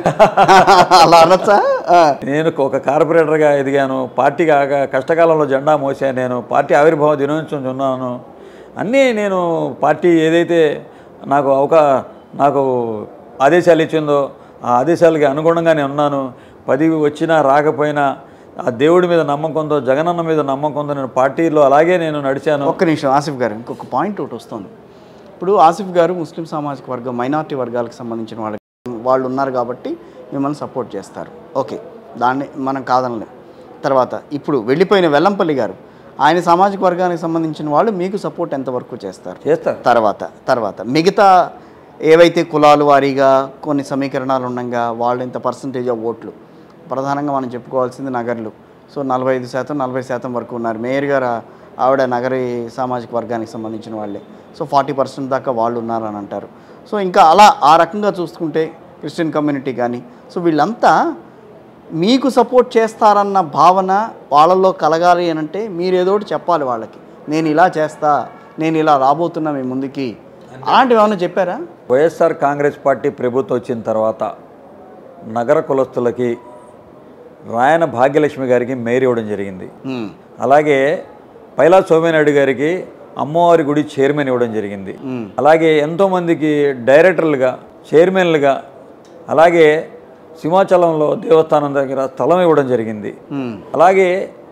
అలా అనొచ్చా ఆ. నేను ఒక కార్పొరేటర్గా ఎదిగాను పార్టీగా కష్టకాలంలో జెండా మోసాను నేను పార్టీ ఆవిర్భావ దినోత్సవం ఉన్నాను అన్నీ నేను పార్టీ ఏదైతే నాకు అవకా నాకు ఆదేశాలు ఇచ్చిందో ఆ ఆదేశాలకి అనుగుణంగా నేను ఉన్నాను పదవి వచ్చినా రాకపోయినా ఆ దేవుడి మీద నమ్మకంతో జగనన్న మీద నమ్మకంతో నేను పార్టీలో అలాగే నేను నడిచాను ఒక్క నిమిషం ఆసిఫ్ గారు ఇంకొక పాయింట్ ఒకటి వస్తుంది ఇప్పుడు ఆసిఫ్ గారు ముస్లిం సామాజిక వర్గం మైనారిటీ వర్గాలకు సంబంధించిన వాళ్ళకి వాళ్ళు ఉన్నారు కాబట్టి మిమ్మల్ని సపోర్ట్ చేస్తారు ఓకే దాన్ని మనం కాదనలేం తర్వాత ఇప్పుడు వెళ్ళిపోయిన వెల్లంపల్లి గారు ఆయన సామాజిక వర్గానికి సంబంధించిన వాళ్ళు మీకు సపోర్ట్ ఎంతవరకు చేస్తారు చేస్తారు తర్వాత తర్వాత మిగతా ఏవైతే కులాలు వారీగా కొన్ని సమీకరణాలు ఉండగా వాళ్ళు ఇంత పర్సంటేజ్ ఆఫ్ ఓట్లు ప్రధానంగా మనం చెప్పుకోవాల్సింది నగర్లు సో నలభై ఐదు శాతం నలభై శాతం వరకు ఉన్నారు మేయర్ గారు ఆ- ఆవిడ నగరి సామాజిక వర్గానికి సంబంధించిన వాళ్ళే సో ఫార్టీ పర్సెంట్ దాకా వాళ్ళు ఉన్నారని అంటారు సో ఇంకా అలా ఆ రకంగా చూసుకుంటే క్రిస్టియన్ కమ్యూనిటీ కానీ సో వీళ్ళంతా మీకు సపోర్ట్ చేస్తారన్న భావన వాళ్ళల్లో కలగాలి అని అంటే మీరు ఏదో ఒకటి చెప్పాలి వాళ్ళకి నేను ఇలా చేస్తా నేను ఇలా రాబోతున్నా మీ ముందుకి అలాంటివి ఏమైనా చెప్పారా వైఎస్ఆర్ కాంగ్రెస్ పార్టీ ప్రభుత్వం వచ్చిన తర్వాత నగర కులస్తులకి రాయన భాగ్యలక్ష్మి గారికి మేయర్ ఇవ్వడం జరిగింది ఉమ్, అలాగే పైలా సోమేనాయుడు గారికి అమ్మవారి గుడి చైర్మన్ ఇవ్వడం జరిగింది ఉమ్, అలాగే ఎంతోమందికి డైరెక్టర్లుగా చైర్మన్లుగా అలాగే సింహాచలంలో దేవస్థానం దగ్గర స్థలం ఇవ్వడం జరిగింది ఉమ్, అలాగే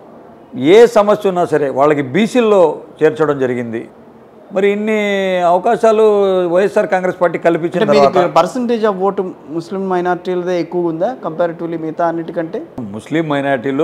ఏ సమస్య ఉన్నా సరే వాళ్ళకి బీసీల్లో చేర్చడం జరిగింది మరి ఇన్ని అవకాశాలు వైఎస్ఆర్ కాంగ్రెస్ పార్టీ కల్పించిన అంటే తర్వాత మీకు పర్సంటేజ్ ఆఫ్ ఓటు ముస్లిం మైనార్టీలదే ఎక్కువ ఉందా కంపారిటివ్లీ మిగతా అన్నిటికంటే ముస్లిం మైనార్టీలు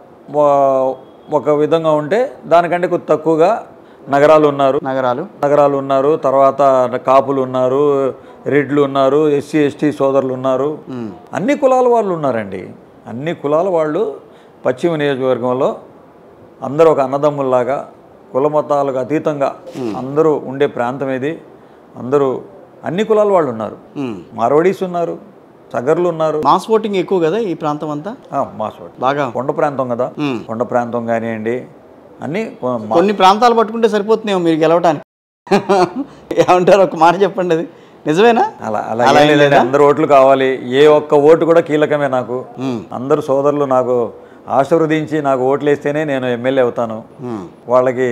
వా- ఒక విధంగా ఉంటే దానికంటే కొద్ది తక్కువగా నగరాలు ఉన్నారు నగరాలు నగరాలు ఉన్నారు తర్వాత కాపులు ఉన్నారు రెడ్లు ఉన్నారు ఎస్సీ ఎస్టీ సోదరులు ఉన్నారు ఉమ్, అన్ని కులాల వాళ్ళు ఉన్నారండి అన్ని కులాల వాళ్ళు పశ్చిమ నియోజకవర్గంలో అందరూ ఒక అన్నదమ్ముల్లాగా కుల మతాలకు అతీతంగా అందరూ ఉండే ప్రాంతం ఇది అందరూ అన్ని కులాల వాళ్ళు ఉన్నారు ఉమ్. మార్వడీస్ ఉన్నారు సగర్లు ఉన్నారు మాస్ ఓటింగ్ ఎక్కువ కదా ఈ ప్రాంతం అంతా ఆ, మాసోడ్ బాగా కొండ ప్రాంతం కదా ఉమ్. కొండ ప్రాంతం కానివ్వండి అన్నీ కొ- మా- కొన్ని ప్రాంతాలు పట్టుకుంటే సరిపోతున్నాయో మీరు గెలవటానికి ఏమంటారు ఒక మాట చెప్పండి అది నిజమేనా అలా అలా ఏం లేదండి అందరు ఓట్లు కావాలి ఏ ఒక్క ఓటు కూడా కీలకమే నాకు ఉమ్, అందరు సోదరులు నాకు ఆశీర్వదించి నాకు ఓట్లు వేస్తేనే నేను ఎమ్మెల్యే అవుతాను ఉమ్, వాళ్ళకి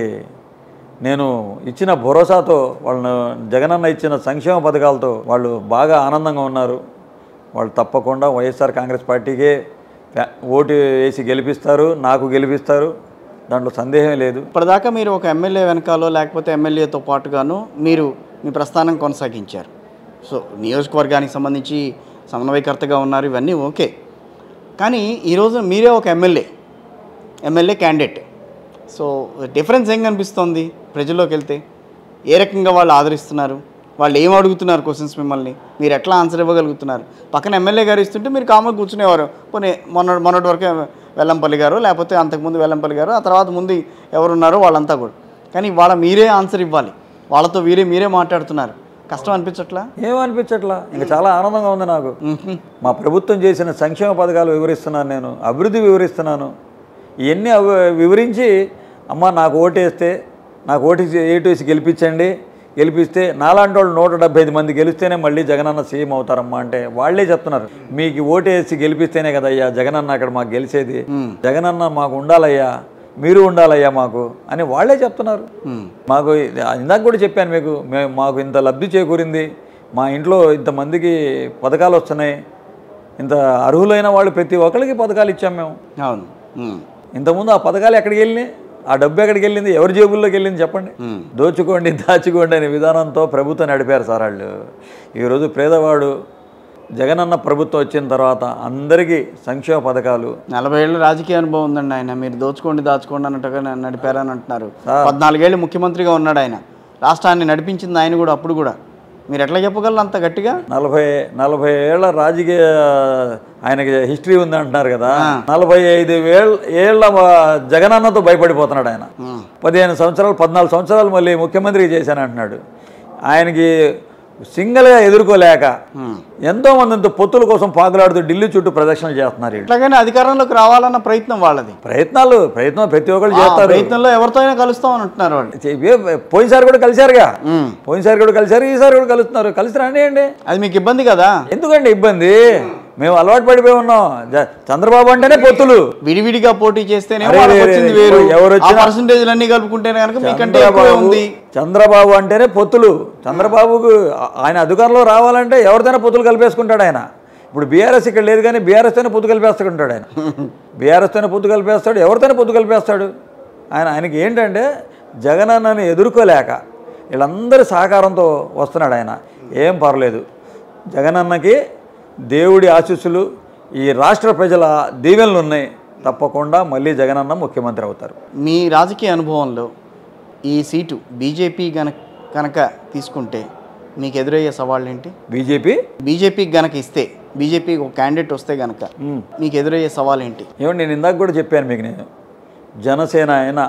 నేను ఇచ్చిన భరోసాతో వాళ్ళను జగనన్న ఇచ్చిన సంక్షేమ పథకాలతో వాళ్ళు బాగా ఆనందంగా ఉన్నారు వాళ్ళు తప్పకుండా వైఎస్ఆర్ కాంగ్రెస్ పార్టీకే ఫ్యా- ఓటు వేసి గెలిపిస్తారు నాకు గెలిపిస్తారు దాంట్లో సందేహం లేదు ఇప్పటిదాకా మీరు ఒక ఎమ్మెల్యే వెనకాలో లేకపోతే ఎమ్మెల్యేతో పాటుగాను మీరు మీ ప్రస్థానం కొనసాగించారు సో నియోజకవర్గానికి సంబంధించి సమన్వయకర్తగా ఉన్నారు ఇవన్నీ ఓకే కానీ ఈరోజు మీరే ఒక MLA MLA candidate so difference ఏం కనిపిస్తోంది ప్రజల్లోకి వెళ్తే ఏ రకంగా వాళ్ళు ఆదరిస్తున్నారు వాళ్ళు ఏం అడుగుతున్నారు క్వశ్చన్స్ మిమ్మల్ని మీరు ఎట్లా ఆన్సర్ ఇవ్వగలుగుతున్నారు పక్కన ఎమ్మెల్యే గారు ఇస్తుంటే మీరు కామన్ కూర్చునేవారు పోనీ మొన్న మొన్నటి వరకే వెల్లంపల్లి గారు లేకపోతే అంతకుముందు వెల్లంపల్లి గారు ఆ తర్వాత ముందు ఎవరున్నారో వాళ్ళంతా కూడా కానీ వాళ్ళ మీరే ఆన్సర్ ఇవ్వాలి వాళ్ళతో వీరే మీరే మాట్లాడుతున్నారు కష్టం అనిపించట్లా ఏమనిపించట్లా ఇంకా చాలా ఆనందంగా ఉంది నాకు మ్మ్. మా ప్రభుత్వం చేసిన సంక్షేమ పథకాలు వివరిస్తున్నాను నేను అభివృద్ధి వివరిస్తున్నాను ఇవన్నీ అవి- వివరించి అమ్మ నాకు ఓటేస్తే నాకు ఓటేసి ఏటేసి గెలిపించండి గెలిపిస్తే నాలాంటి వాళ్ళు నూట డెబ్బై ఐదు మంది గెలిస్తేనే మళ్ళీ జగనన్న సీఎం అవుతారమ్మా అంటే వాళ్ళే చెప్తున్నారు మీకు ఓటేసి గెలిపిస్తేనే కదయ్యా జగనన్న అక్కడ మాకు గెలిచేది జగనన్న మాకు ఉండాలయ్యా మీరు ఉండాలయ్యా మాకు అని వాళ్ళే చెప్తున్నారు మ్మ్. మాకు ఇది- ఇందాక కూడా చెప్పాను మీకు మేము మాకు ఇంత లబ్ధి చేకూరింది మా ఇంట్లో ఇంతమందికి పథకాలు వస్తున్నాయి ఇంత అర్హులైన వాళ్ళు ప్రతి ఒక్కరికి పథకాలు ఇచ్చాం మేము అవును మ్మ్. ఇంతకుముందు ఆ పథకాలు ఎక్కడికి వెళ్ళినాయి ఆ డబ్బు ఎక్కడికి వెళ్ళింది ఎవరి జేబుల్లోకి వెళ్ళింది చెప్పండి మ్మ్. దోచుకోండి దాచుకోండి అనే విధానంతో ప్రభుత్వం నడిపారు సార్ వాళ్ళు ఈరోజు పేదవాడు జగనన్న ప్రభుత్వం వచ్చిన తర్వాత అందరికీ సంక్షేమ పథకాలు నలభై ఏళ్ళ రాజకీయ అనుభవం ఉందండి ఆయన మీరు దోచుకోండి దాచుకోండి అన్నట్టుగా న- నడిపారని అంటున్నారు పద్నాలుగేళ్ళు ముఖ్యమంత్రిగా ఉన్నాడు ఆయన రాష్ట్రాన్ని నడిపించింది ఆయన కూడా అప్పుడు కూడా మీరు ఎట్లా చెప్పగలరు అంత గట్టిగా నలభై నలభై ఏళ్ల రాజకీయ ఆయనకి హిస్టరీ ఉంది అంటున్నారు కదా నలభై ఐదు వేళ్ళ ఏళ్ల వా- జగనన్నతో భయపడిపోతున్నాడు ఆయన మ్మ్. పదిహేను సంవత్సరాలు పద్నాలుగు సంవత్సరాలు మళ్ళీ ముఖ్యమంత్రి చేశాను అంటున్నాడు ఆయనకి సింగిల్గా ఎదుర్కోలేక మ్మ్. ఎంతో మందితో పొత్తుల కోసం పాకులాడుతూ ఢిల్లీ చుట్టూ ప్రదక్షిణలు చేస్తున్నారు వీళ్ళు అట్లాగనే అధికారంలోకి రావాలన్న ప్రయత్నం వాళ్ళది ప్రయత్నాలు ప్రయత్నం ప్రతి ఒక్కరు ఆ చేస్తారు ప్రయత్నంలో ఎవరితో అయినా కలుస్తామని అంటున్నారు వాళ్ళు చే- ఏ- పోయినసారి కూడా కలిశారుగా మ్మ్. పోయినసారి కూడా కలిశారు ఈసారి కూడా కలుస్తున్నారు కలిసి రానియండి అది మీకు ఇబ్బంది కదా ఎందుకండి ఇబ్బంది మేము అలవాటు పడిపోయి ఉన్నాం జ- చంద్రబాబు అంటేనే పొత్తులు విడివిడిగా పోటీ చేస్తేనే అరే, వాళ్ళకి రే, వచ్చింది రే, వేరు ఎవరు ఆ వచ్చినా- పర్సంటేజ్ అన్ని కలుపుకుంటేనే కనుక మీకంటే ఎక్కువే చంద్రబాబు ఉంది చంద్రబాబు అంటేనే పొత్తులు చంద్రబాబుకు ఆ- ఆయన అధికారంలో రావాలంటే ఎవరితోనే పొత్తులు కలిపేసుకుంటాడు ఆయన ఇప్పుడు బీఆర్ఎస్ ఇక్కడ లేదు కానీ బీఆర్ఎస్తోనే పొత్తు కలిపేస్తుంటాడు ఆయన బీఆర్ఎస్తోనే పొత్తు కలిపేస్తాడు ఎవరితోనే పొత్తు కలిపేస్తాడు ఆయన ఆయనకి ఏంటంటే జగనన్నని ఎదుర్కోలేక వీళ్ళందరి సహకారంతో వస్తున్నాడు ఆయన ఏం పర్లేదు జగనన్నకి దేవుడి ఆశీస్సులు ఈ రాష్ట్ర ప్రజల దీవెనలు ఉన్నాయి తప్పకుండా మళ్ళీ జగనన్న ముఖ్యమంత్రి అవుతారు మీ రాజకీయ అనుభవంలో ఈ సీటు బీజేపీ గనక కనుక తీసుకుంటే మీకు ఎదురయ్యే సవాళ్ళు ఏంటి బీజేపీ బీజేపీకి గనక ఇస్తే బీజేపీకి ఒక క్యాండిడేట్ వస్తే గనక మీకు ఎదురయ్యే సవాల్ ఏంటి ఏమండి నేను ఇందాక కూడా చెప్పాను మీకు నేను జనసేన అయినా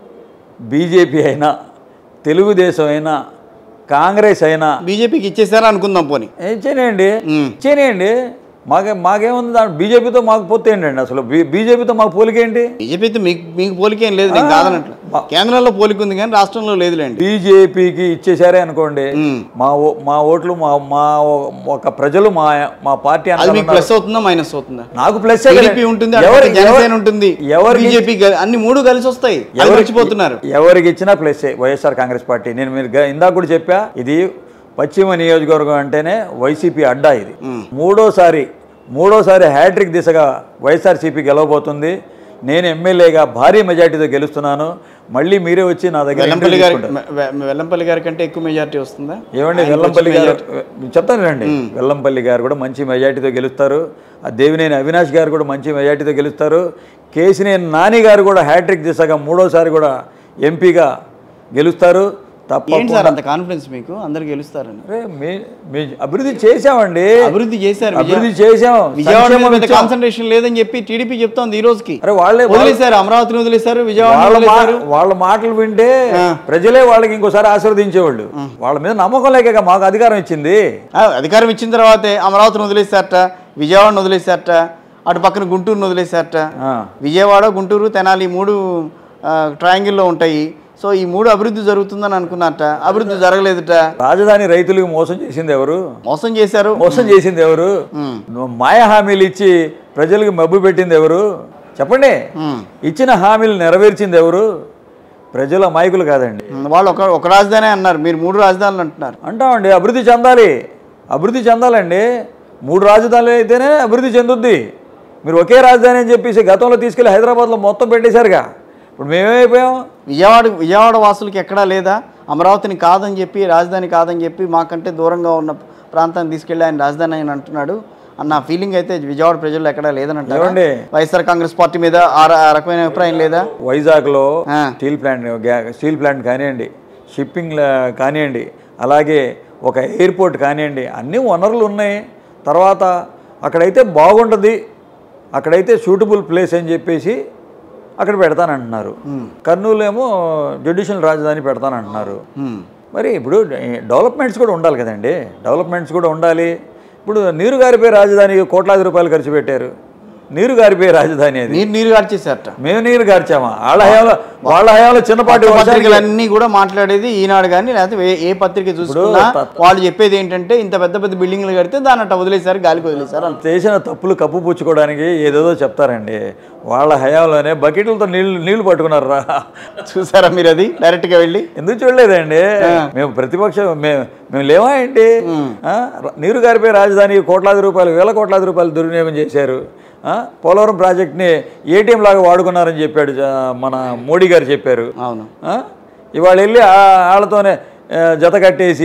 బీజేపీ అయినా తెలుగుదేశం అయినా కాంగ్రెస్ అయినా బీజేపీకి ఇచ్చేసారా అనుకుందాం పోనీ ఏం చేయనియండి మ్మ్. చేయనియండి మాకే మాకేముంది దాని బీజేపీతో మాకు పొత్తు ఏంటండి అసలు బీ బీజేపీతో మాకు పోలికేంటి బీజేపీతో మీకు మీకు పోలికేం లేదు నేను కాదనట్లు కేంద్రంలో పోలిక ఉంది కానీ రాష్ట్రంలో లేదులేండి బీజేపీకి ఇచ్చేసారే అనుకోండి మ్మ్. మా ఓ- మా ఓట్లు మా మా ఒక ప్రజలు మా మా పార్టీ అది అన్నారు మీకు ప్లస్ అవుతుందా మైనస్ అవుతుందా నాకు ప్లస్ టీడీపీ ఉంటుంది అటు జనసేన ఉంటుంది ఎవరికి బీజేపీ అన్ని మూడు కలిసి వస్తాయి అది ఎవరికి- మర్చిపోతున్నారు ఎవరికి ఇచ్చినా ప్లస్ వైఎస్ఆర్ కాంగ్రెస్ పార్టీ నేను మీరు గ- ఇందాక కూడా చెప్పా ఇది పశ్చిమ నియోజకవర్గం అంటేనే వైసీపీ అడ్డా ఇది మూడోసారి మూడోసారి హ్యాట్రిక్ దిశగా వైఎస్ఆర్సీపీ గెలవబోతుంది నేను ఎమ్మెల్యేగా భారీ మెజార్టీతో గెలుస్తున్నాను మళ్ళీ మీరే వచ్చి నా దగ్గర వెల్లంపల్లి interview గారి తీసుకుంటారు. వె- వె- వెల్లంపల్లి గారి కంటే ఎక్కువ మెజారిటీ వస్తుందా ఏమండి ఆయనకు వెల్లంపల్లి వచ్చే గారు majority- చెప్తాను రండి వెల్లంపల్లి గారు కూడా మంచి మెజార్టీతో గెలుస్తారు ఆ దేవినేని అవినాష్ గారు కూడా మంచి మెజార్టీతో గెలుస్తారు కేసినేని నాని గారు కూడా హ్యాట్రిక్ దిశగా మూడోసారి కూడా ఎంపీగా గెలుస్తారు ఏంటి తప్పకుండా సార్ అంత కాన్ఫిడెన్స్ మీకు అందరు గెలుస్తారని అరే, మీ మీ అభివృద్ధి చేశామండి అభివృద్ధి చేశారు అభివృద్ధి చేశాం విజయవాడ మీద సంక్షేమం పెద్ద ఇచ్చాం. కాన్సన్ట్రేషన్ లేదని చెప్పి టీడీపీ చెప్తోంది ఈ రోజుకి అరే వాళ్ళే వదిలేశారు అమరావతిని వదిలేశారు విజయవాడ వాళ్ళ మా- వదిలేశారు వాళ్ళ మాటలు వింటే ఆ. ప్రజలే వాళ్ళకి ఇంకోసారి ఆశీర్వదించేవాళ్ళు వాళ్ళ మీద నమ్మకం లేక మాకు అధికారం ఇచ్చింది ఆ, అధికారం ఇచ్చిన తర్వాతే అమరావతిని వదిలేశారట విజయవాడను వదిలేశారట అటు పక్కన గుంటూరును వదిలేశారట ఆ. విజయవాడ గుంటూరు తెనాలి ఈ మూడు ఆ, ట్రయాంగిల్లో ఉంటాయి సో ఈ మూడు అభివృద్ధి జరుగుతుందని అనుకున్నారట అభివృద్ధి జరగలేదుట రాజధాని రైతులకు మోసం చేసింది ఎవరు మోసం చేశారు మోసం చేసింది ఎవరు ఉమ్. నువ్వు మాయ హామీలు ఇచ్చి ప్రజలకు మబ్బు పెట్టింది ఎవరు చెప్పండి ఉమ్. ఇచ్చిన హామీలు నెరవేర్చింది ఎవరు ప్రజల అమాయకులు కాదండి ఉమ్, వాళ్ళు ఒక ఒక రాజధాని అన్నారు మీరు మూడు రాజధానులు అంటున్నారు అంటామండి అభివృద్ధి చెందాలి అభివృద్ధి చెందాలండి మూడు రాజధానులు అయితేనే అభివృద్ధి చెందుద్ది మీరు ఒకే రాజధాని అని చెప్పేసి గతంలో తీసుకెళ్లి హైదరాబాద్లో మొత్తం పెట్టేశారుగా ఇప్పుడు మేమేమైపోయాం విజయవాడ విజయవాడ వాసులకి ఎక్కడా లేదా అమరావతిని కాదని చెప్పి రాజధాని కాదని చెప్పి మాకంటే దూరంగా ఉన్న ప్రాంతాన్ని తీసుకెళ్ళి ఆయన రాజధాని అని అంటున్నాడు అన్న ఫీలింగ్ అయితే విజయవాడ ప్రజల్లో ఎక్కడా లేదని అంటారు ఏమండి? వైఎస్ఆర్ కాంగ్రెస్ పార్టీ మీద ఆ ర- ఆ రకమైన అభిప్రాయం లేదా వైజాగ్లో ఆ. స్టీల్ ప్లాంట్ గ్యా- స్టీల్ ప్లాంట్ కానివ్వండి షిప్పింగ్ లా- కానివ్వండి అలాగే ఒక ఎయిర్పోర్ట్ కానివ్వండి అన్ని వనరులు ఉన్నాయి తర్వాత అక్కడైతే బాగుంటుంది అక్కడైతే సూటబుల్ ప్లేస్ అని చెప్పేసి అక్కడ పెడతానంటున్నారు కర్నూలు ఏమో జ్యుడిషియల్ రాజధాని పెడతానంటున్నారు హ్మ్. మరి ఇప్పుడు డెవలప్మెంట్స్ కూడా ఉండాలి కదండి డెవలప్మెంట్స్ కూడా ఉండాలి ఇప్పుడు నీరు గారిపోయే రాజధానికి కోట్లాది రూపాయలు ఖర్చు పెట్టారు నీరు గారిపోయే రాజధాని అది నీరు నీరు గార్చేశారట మేము నీరు గార్చామా వాళ్ళ హయాంలో వాళ్ళ హయాంలో చిన్నపాటి వర్షానికి పత్రికలన్నీ కూడా మాట్లాడేది ఈనాడు కానీ లేకపోతే ఏ- ఏ పత్రిక చూసుకున్నా త- వాళ్ళు చెప్పేది ఏంటంటే ఇంత పెద్ద పెద్ద బిల్డింగ్లు కడితే దాన్ని అట్ట వదిలేశారు గాలికి వదిలేశారు అంత చేసిన తప్పులు కప్పుపుచ్చుకోవడానికి ఏదేదో చెప్తారండి వాళ్ళ హయాంలోనే బకెట్లతో నీళ్లు నీళ్లు పట్టుకున్నారు రా చూసారా మీరు అది డైరెక్ట్గా వెళ్ళి ఎందుకు చూడలేదండి మేము ప్రతిపక్షం మేము మేము లేవా ఏంటి ఆ? ర- నీరు గారిపోయే రాజధాని కోట్లాది రూపాయలు వేల కోట్లాది రూపాయలు దుర్వినియోగం చేశారు ఆ? పోలవరం ప్రాజెక్ట్ని ఏటీఎం లాగా వాడుకున్నారని చెప్పాడు జ- మన మోడీ గారు చెప్పారు అవును ఆ? ఇవాళ వెళ్ళి ఆ- వాళ్ళతోనే ఆ, జత కట్టేసి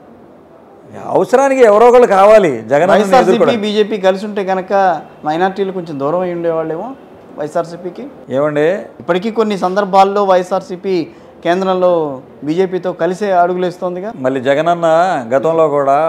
అవసరానికి ఎవరో ఒకళ్ళు కావాలి జగన్ వైఎస్ఆర్సీపీ బీజేపీ కలిసి ఉంటే కనుక మైనార్టీలు కొంచెం దూరం అయి ఉండేవాళ్ళేమో వైఎస్ఆర్సీపీకి ఏమండి ఇప్పటికీ కొన్ని సందర్భాల్లో వైఎస్ఆర్సీపీ కేంద్రంలో బీజేపీతో కలిసే అడుగులేస్తోందిగా మళ్ళీ జగనన్న గతంలో కూడా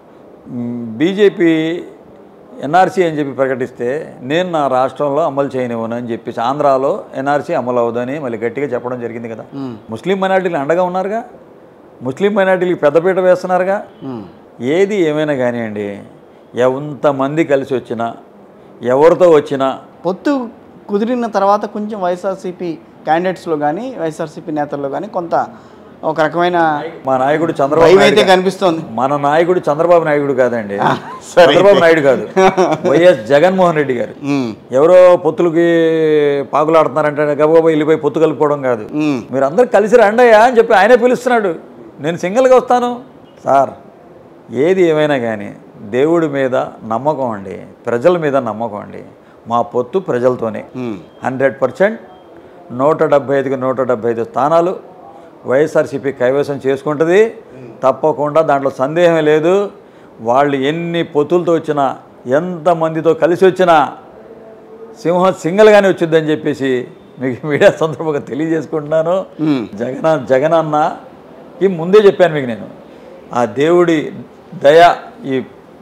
బీజేపీ ఎన్ఆర్సీ అని చెప్పి ప్రకటిస్తే నేను నా రాష్ట్రంలో అమలు చేయనివ్వను అని చెప్పేసి ఆంధ్రాలో ఎన్ఆర్సీ అమలు అవ్వదని మళ్ళీ గట్టిగా చెప్పడం జరిగింది కదా ముస్లిం మైనార్టీలు అండగా ఉన్నారుగా ముస్లిం మైనార్టీలకు పెద్దపీట వేస్తున్నారుగా ఉమ్. ఏది ఏమైనా కానివ్వండి ఎంతమంది కలిసి వచ్చినా ఎవరితో వచ్చినా పొత్తు కుదిరిన తర్వాత కొంచెం వైఎస్ఆర్సీపీ క్యాండిడేట్స్లో కానీ వైఎస్ఆర్సీపీ నేతల్లో కానీ కొంత ఒక రకమైన మా నాయకుడు చంద్రబాబు భయం నాయుడు అయితే గా- కనిపిస్తోంది మన నాయకుడు చంద్రబాబు నాయుడు కాదండి సరే చంద్రబాబు నాయుడు కాదు వైఎస్ జగన్మోహన్ రెడ్డి గారు ఉమ్, ఎవరో పొత్తులకి పాకులాడుతున్నారంటే గబగబా వెళ్ళిపోయి పొత్తు కలుపుకోవడం కాదు ఉమ్, మీరు అందరు కలిసి రండయ్యా అని చెప్పి ఆయనే పిలుస్తున్నాడు నేను సింగిల్గా వస్తాను సార్ ఏది ఏమైనా కానీ దేవుడి మీద నమ్మకం అండి ప్రజల మీద నమ్మకం అండి మా పొత్తు ప్రజలతోనే ఉమ్. హండ్రెడ్ పర్సెంట్ నూట డెబ్బై ఐదుకి నూట డెబ్బై ఐదు స్థానాలు వైఎస్ఆర్సీపీ కైవసం చేసుకుంటుంది తప్పకుండా దాంట్లో సందేహం లేదు వాళ్ళు ఎన్ని పొత్తులతో వచ్చినా ఎంతమందితో కలిసి వచ్చినా సింహం సింగల్గానే వచ్చిందని చెప్పేసి మీకు మీడియా సందర్భంగా తెలియజేసుకుంటున్నాను ఉమ్. జగన్ జగన్ అన్నకి ముందే చెప్పాను మీకు నేను ఆ దేవుడి దయ ఈ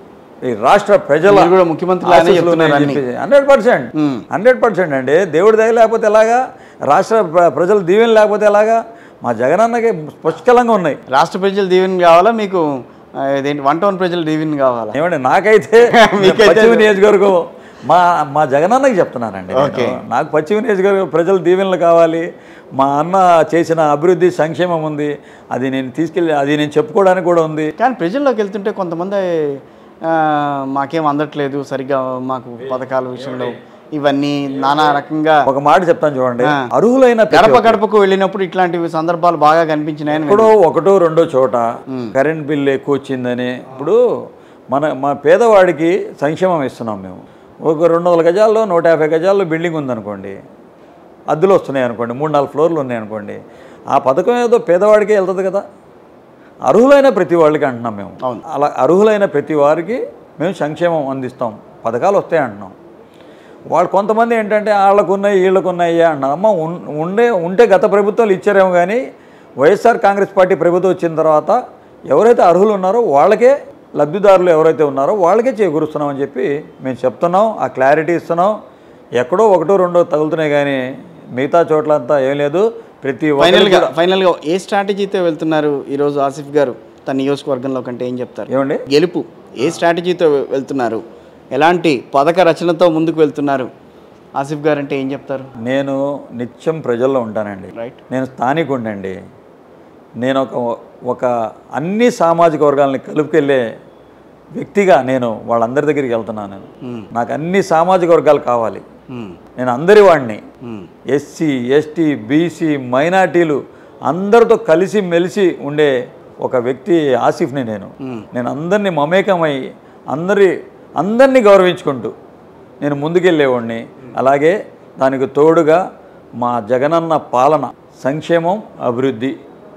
ఈ రాష్ట్ర ప్రజల మీరు కూడా ముఖ్యమంత్రి లాగానే చెప్తున్నారు అన్ని. Hundred percent um. Hundred percent అండి దేవుడి దయ లేకపోతే ఎలాగా రాష్ట్ర ప్ర- ప్రజల దీవెన లేకపోతే ఎలాగా మా జగనన్నకి పుష్కలంగా ఉన్నాయి రాష్ట్ర ప్రజలు దీవెన కావాలా మీకు ఆ, ఇదేంటి వన్ టౌన్ ప్రజలు దీవెన కావాలా ఏమండి నాకైతే మీకైతే- పశ్చిమ నియోజకవర్గం మా మా జగనన్నకి చెప్తున్నానండి నేను. ఓకే. నాకు పశ్చిమ నియోజకవర్గం ప్రజల దీవెనలు కావాలి మా అన్న చేసిన అభివృద్ధి సంక్షేమం ఉంది అది నేను తీసుకెళ్ళి అది నేను చెప్పుకోవడానికి కూడా ఉంది కానీ ప్రజల్లోకి వెళ్తుంటే కొంతమంది ఆ, మాకేం అందట్లేదు సరిగ్గా మాకు పథకాల విషయంలో ఇవన్నీ నానా రకంగా ఒక మాట చెప్తాను చూడండి ఆ. అర్హులైన ప్రతి గడప గడపకు వెళ్ళినప్పుడు ఇట్లాంటి సందర్భాలు బాగా కనిపించినాయని ఎక్కడో ఒకటో రెండో చోట కరెంట్ బిల్ ఎక్కువ వచ్చిందని ఇప్పుడు మన మా పేదవాడికి సంక్షేమం ఇస్తున్నాం మేము ఒక రెండు వందల గజాల్లో నూట యాభై గజాల్లో బిల్డింగ్ ఉందనుకోండి అద్దెలు వస్తున్నాయి అనుకోండి మూడు నాలుగు ఫ్లోర్లు ఉన్నాయి అనుకోండి ఆ పథకం ఏదో పేదవాడికే వెళ్తుంది కదా అర్హులైన ప్రతి వాళ్ళకి అంటున్నాం మేము అవును. అలా అర్హులైన ప్రతి వారికి మేము సంక్షేమం అందిస్తాం పథకాలు వస్తాయి అంటున్నాం వాళ్ళు కొంతమంది ఏంటంటే వాళ్ళకు ఉన్నాయి వీళ్ళకు ఉన్నాయి అంటున్నారు అమ్మ ఉన్- ఉండే ఉంటే గత ప్రభుత్వాలు ఇచ్చారేమో కానీ వైఎస్ఆర్ కాంగ్రెస్ పార్టీ ప్రభుత్వం వచ్చిన తర్వాత ఎవరైతే అర్హులు ఉన్నారో వాళ్ళకే లబ్ధిదారులు ఎవరైతే ఉన్నారో వాళ్ళకే చేకూరుస్తున్నామని చెప్పి మేము చెప్తున్నాం ఆ క్లారిటీ ఇస్తున్నాం ఎక్కడో ఒకటో రెండో తగులుతున్నాయి కానీ మిగతా చోట్లంతా ఏం లేదు ప్రతి ఒక్కరు ఫైనల్గా ఫైనల్గా ఏ స్ట్రాటజీతో వెళ్తున్నారు ఈరోజు ఆసిఫ్ గారు తన నియోజకవర్గంలో కంటే ఏం చెప్తారు ఏమండి గెలుపు ఏ స్ట్రాటజీతో వెళ్తున్నారు ఎలాంటి పథక రచనతో ముందుకు వెళ్తున్నారు ఆసిఫ్ గారు అంటే ఏం చెప్తారు నేను నిత్యం ప్రజల్లో ఉంటానండి రైట్ నేను స్థానికుండండి నేను ఒక ఒక అన్ని సామాజిక వర్గాలని కలుపుకెళ్ళే వ్యక్తిగా నేను వాళ్ళందరి దగ్గరికి వెళ్తున్నాను నేను నాకు అన్ని సామాజిక వర్గాలు కావాలి నేను అందరి వాడిని ఎస్సీ ఎస్టీ బీసీ మైనార్టీలు అందరితో కలిసి మెలిసి ఉండే ఒక వ్యక్తి ఆసిఫ్ని నేను నేను అందరినీ మమేకమై అందరి అందరినీ గౌరవించుకుంటూ నేను ముందుకెళ్ళేవాడిని అలాగే దానికి తోడుగా మా జగనన్న పాలన సంక్షేమం అభివృద్ధి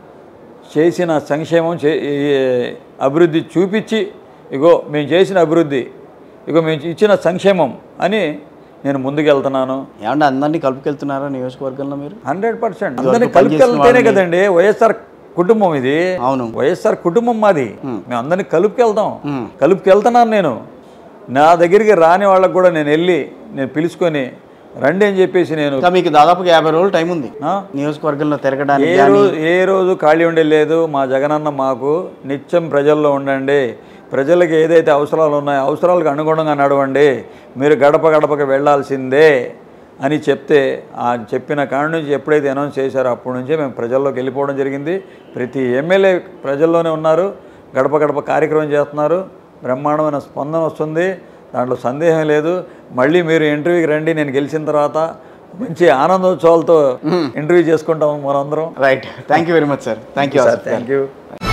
చేసిన సంక్షేమం చే ఈ- అభివృద్ధి చూపించి ఇగో మేము చేసిన అభివృద్ధి ఇగో మేము ఇచ్చిన సంక్షేమం అని నేను ముందుకెళ్తున్నాను ఏమంటే అందరినీ కలుపుకెళ్తున్నారా నియోజకవర్గంలో మీరు హండ్రెడ్ పర్సెంట్ అందరినీ పనిచేసిన కలుపుకెళ్తేనే కదండి వైఎస్ఆర్ కుటుంబం ఇది అవును వైఎస్ఆర్ కుటుంబం మాది మేము అందరినీ కలుపుకెళ్తాం మ్. కలుపుకెళ్తున్నాను నేను నా దగ్గరికి రాని వాళ్ళకు కూడా నేను వెళ్ళి నేను పిలుచుకొని రండి అని చెప్పేసి నేను ఇంకా మీకు దాదాపుగా యాభై రోజులు టైం ఉంది ఆ? నియోజకవర్గంలో తిరగడానికి ఏ రోజు ఏ రోజు ఖాళీ ఉండే లేదు మా జగనన్న మాకు నిత్యం ప్రజల్లో ఉండండి ప్రజలకు ఏదైతే అవసరాలు ఉన్నాయో అవసరాలకు అనుగుణంగా నడవండి మీరు గడప గడపకి వెళ్ళాల్సిందే అని చెప్తే ఆ చెప్పిన కాడి నుంచి ఎప్పుడైతే అనౌన్స్ చేశారో అప్పటి నుంచే మేము ప్రజల్లోకి వెళ్ళిపోవడం జరిగింది ప్రతి ఎమ్మెల్యే ప్రజల్లోనే ఉన్నారు గడప గడప కార్యక్రమం చేస్తున్నారు బ్రహ్మాండమైన స్పందన వస్తుంది దాంట్లో సందేహం లేదు మళ్ళీ మీరు ఇంటర్వ్యూకి రండి నేను గెలిచిన తర్వాత మంచి ఆనందోత్సవాలతో ఇంటర్వ్యూ చేసుకుంటాం మనందరం right thank you very much sir thank you thank you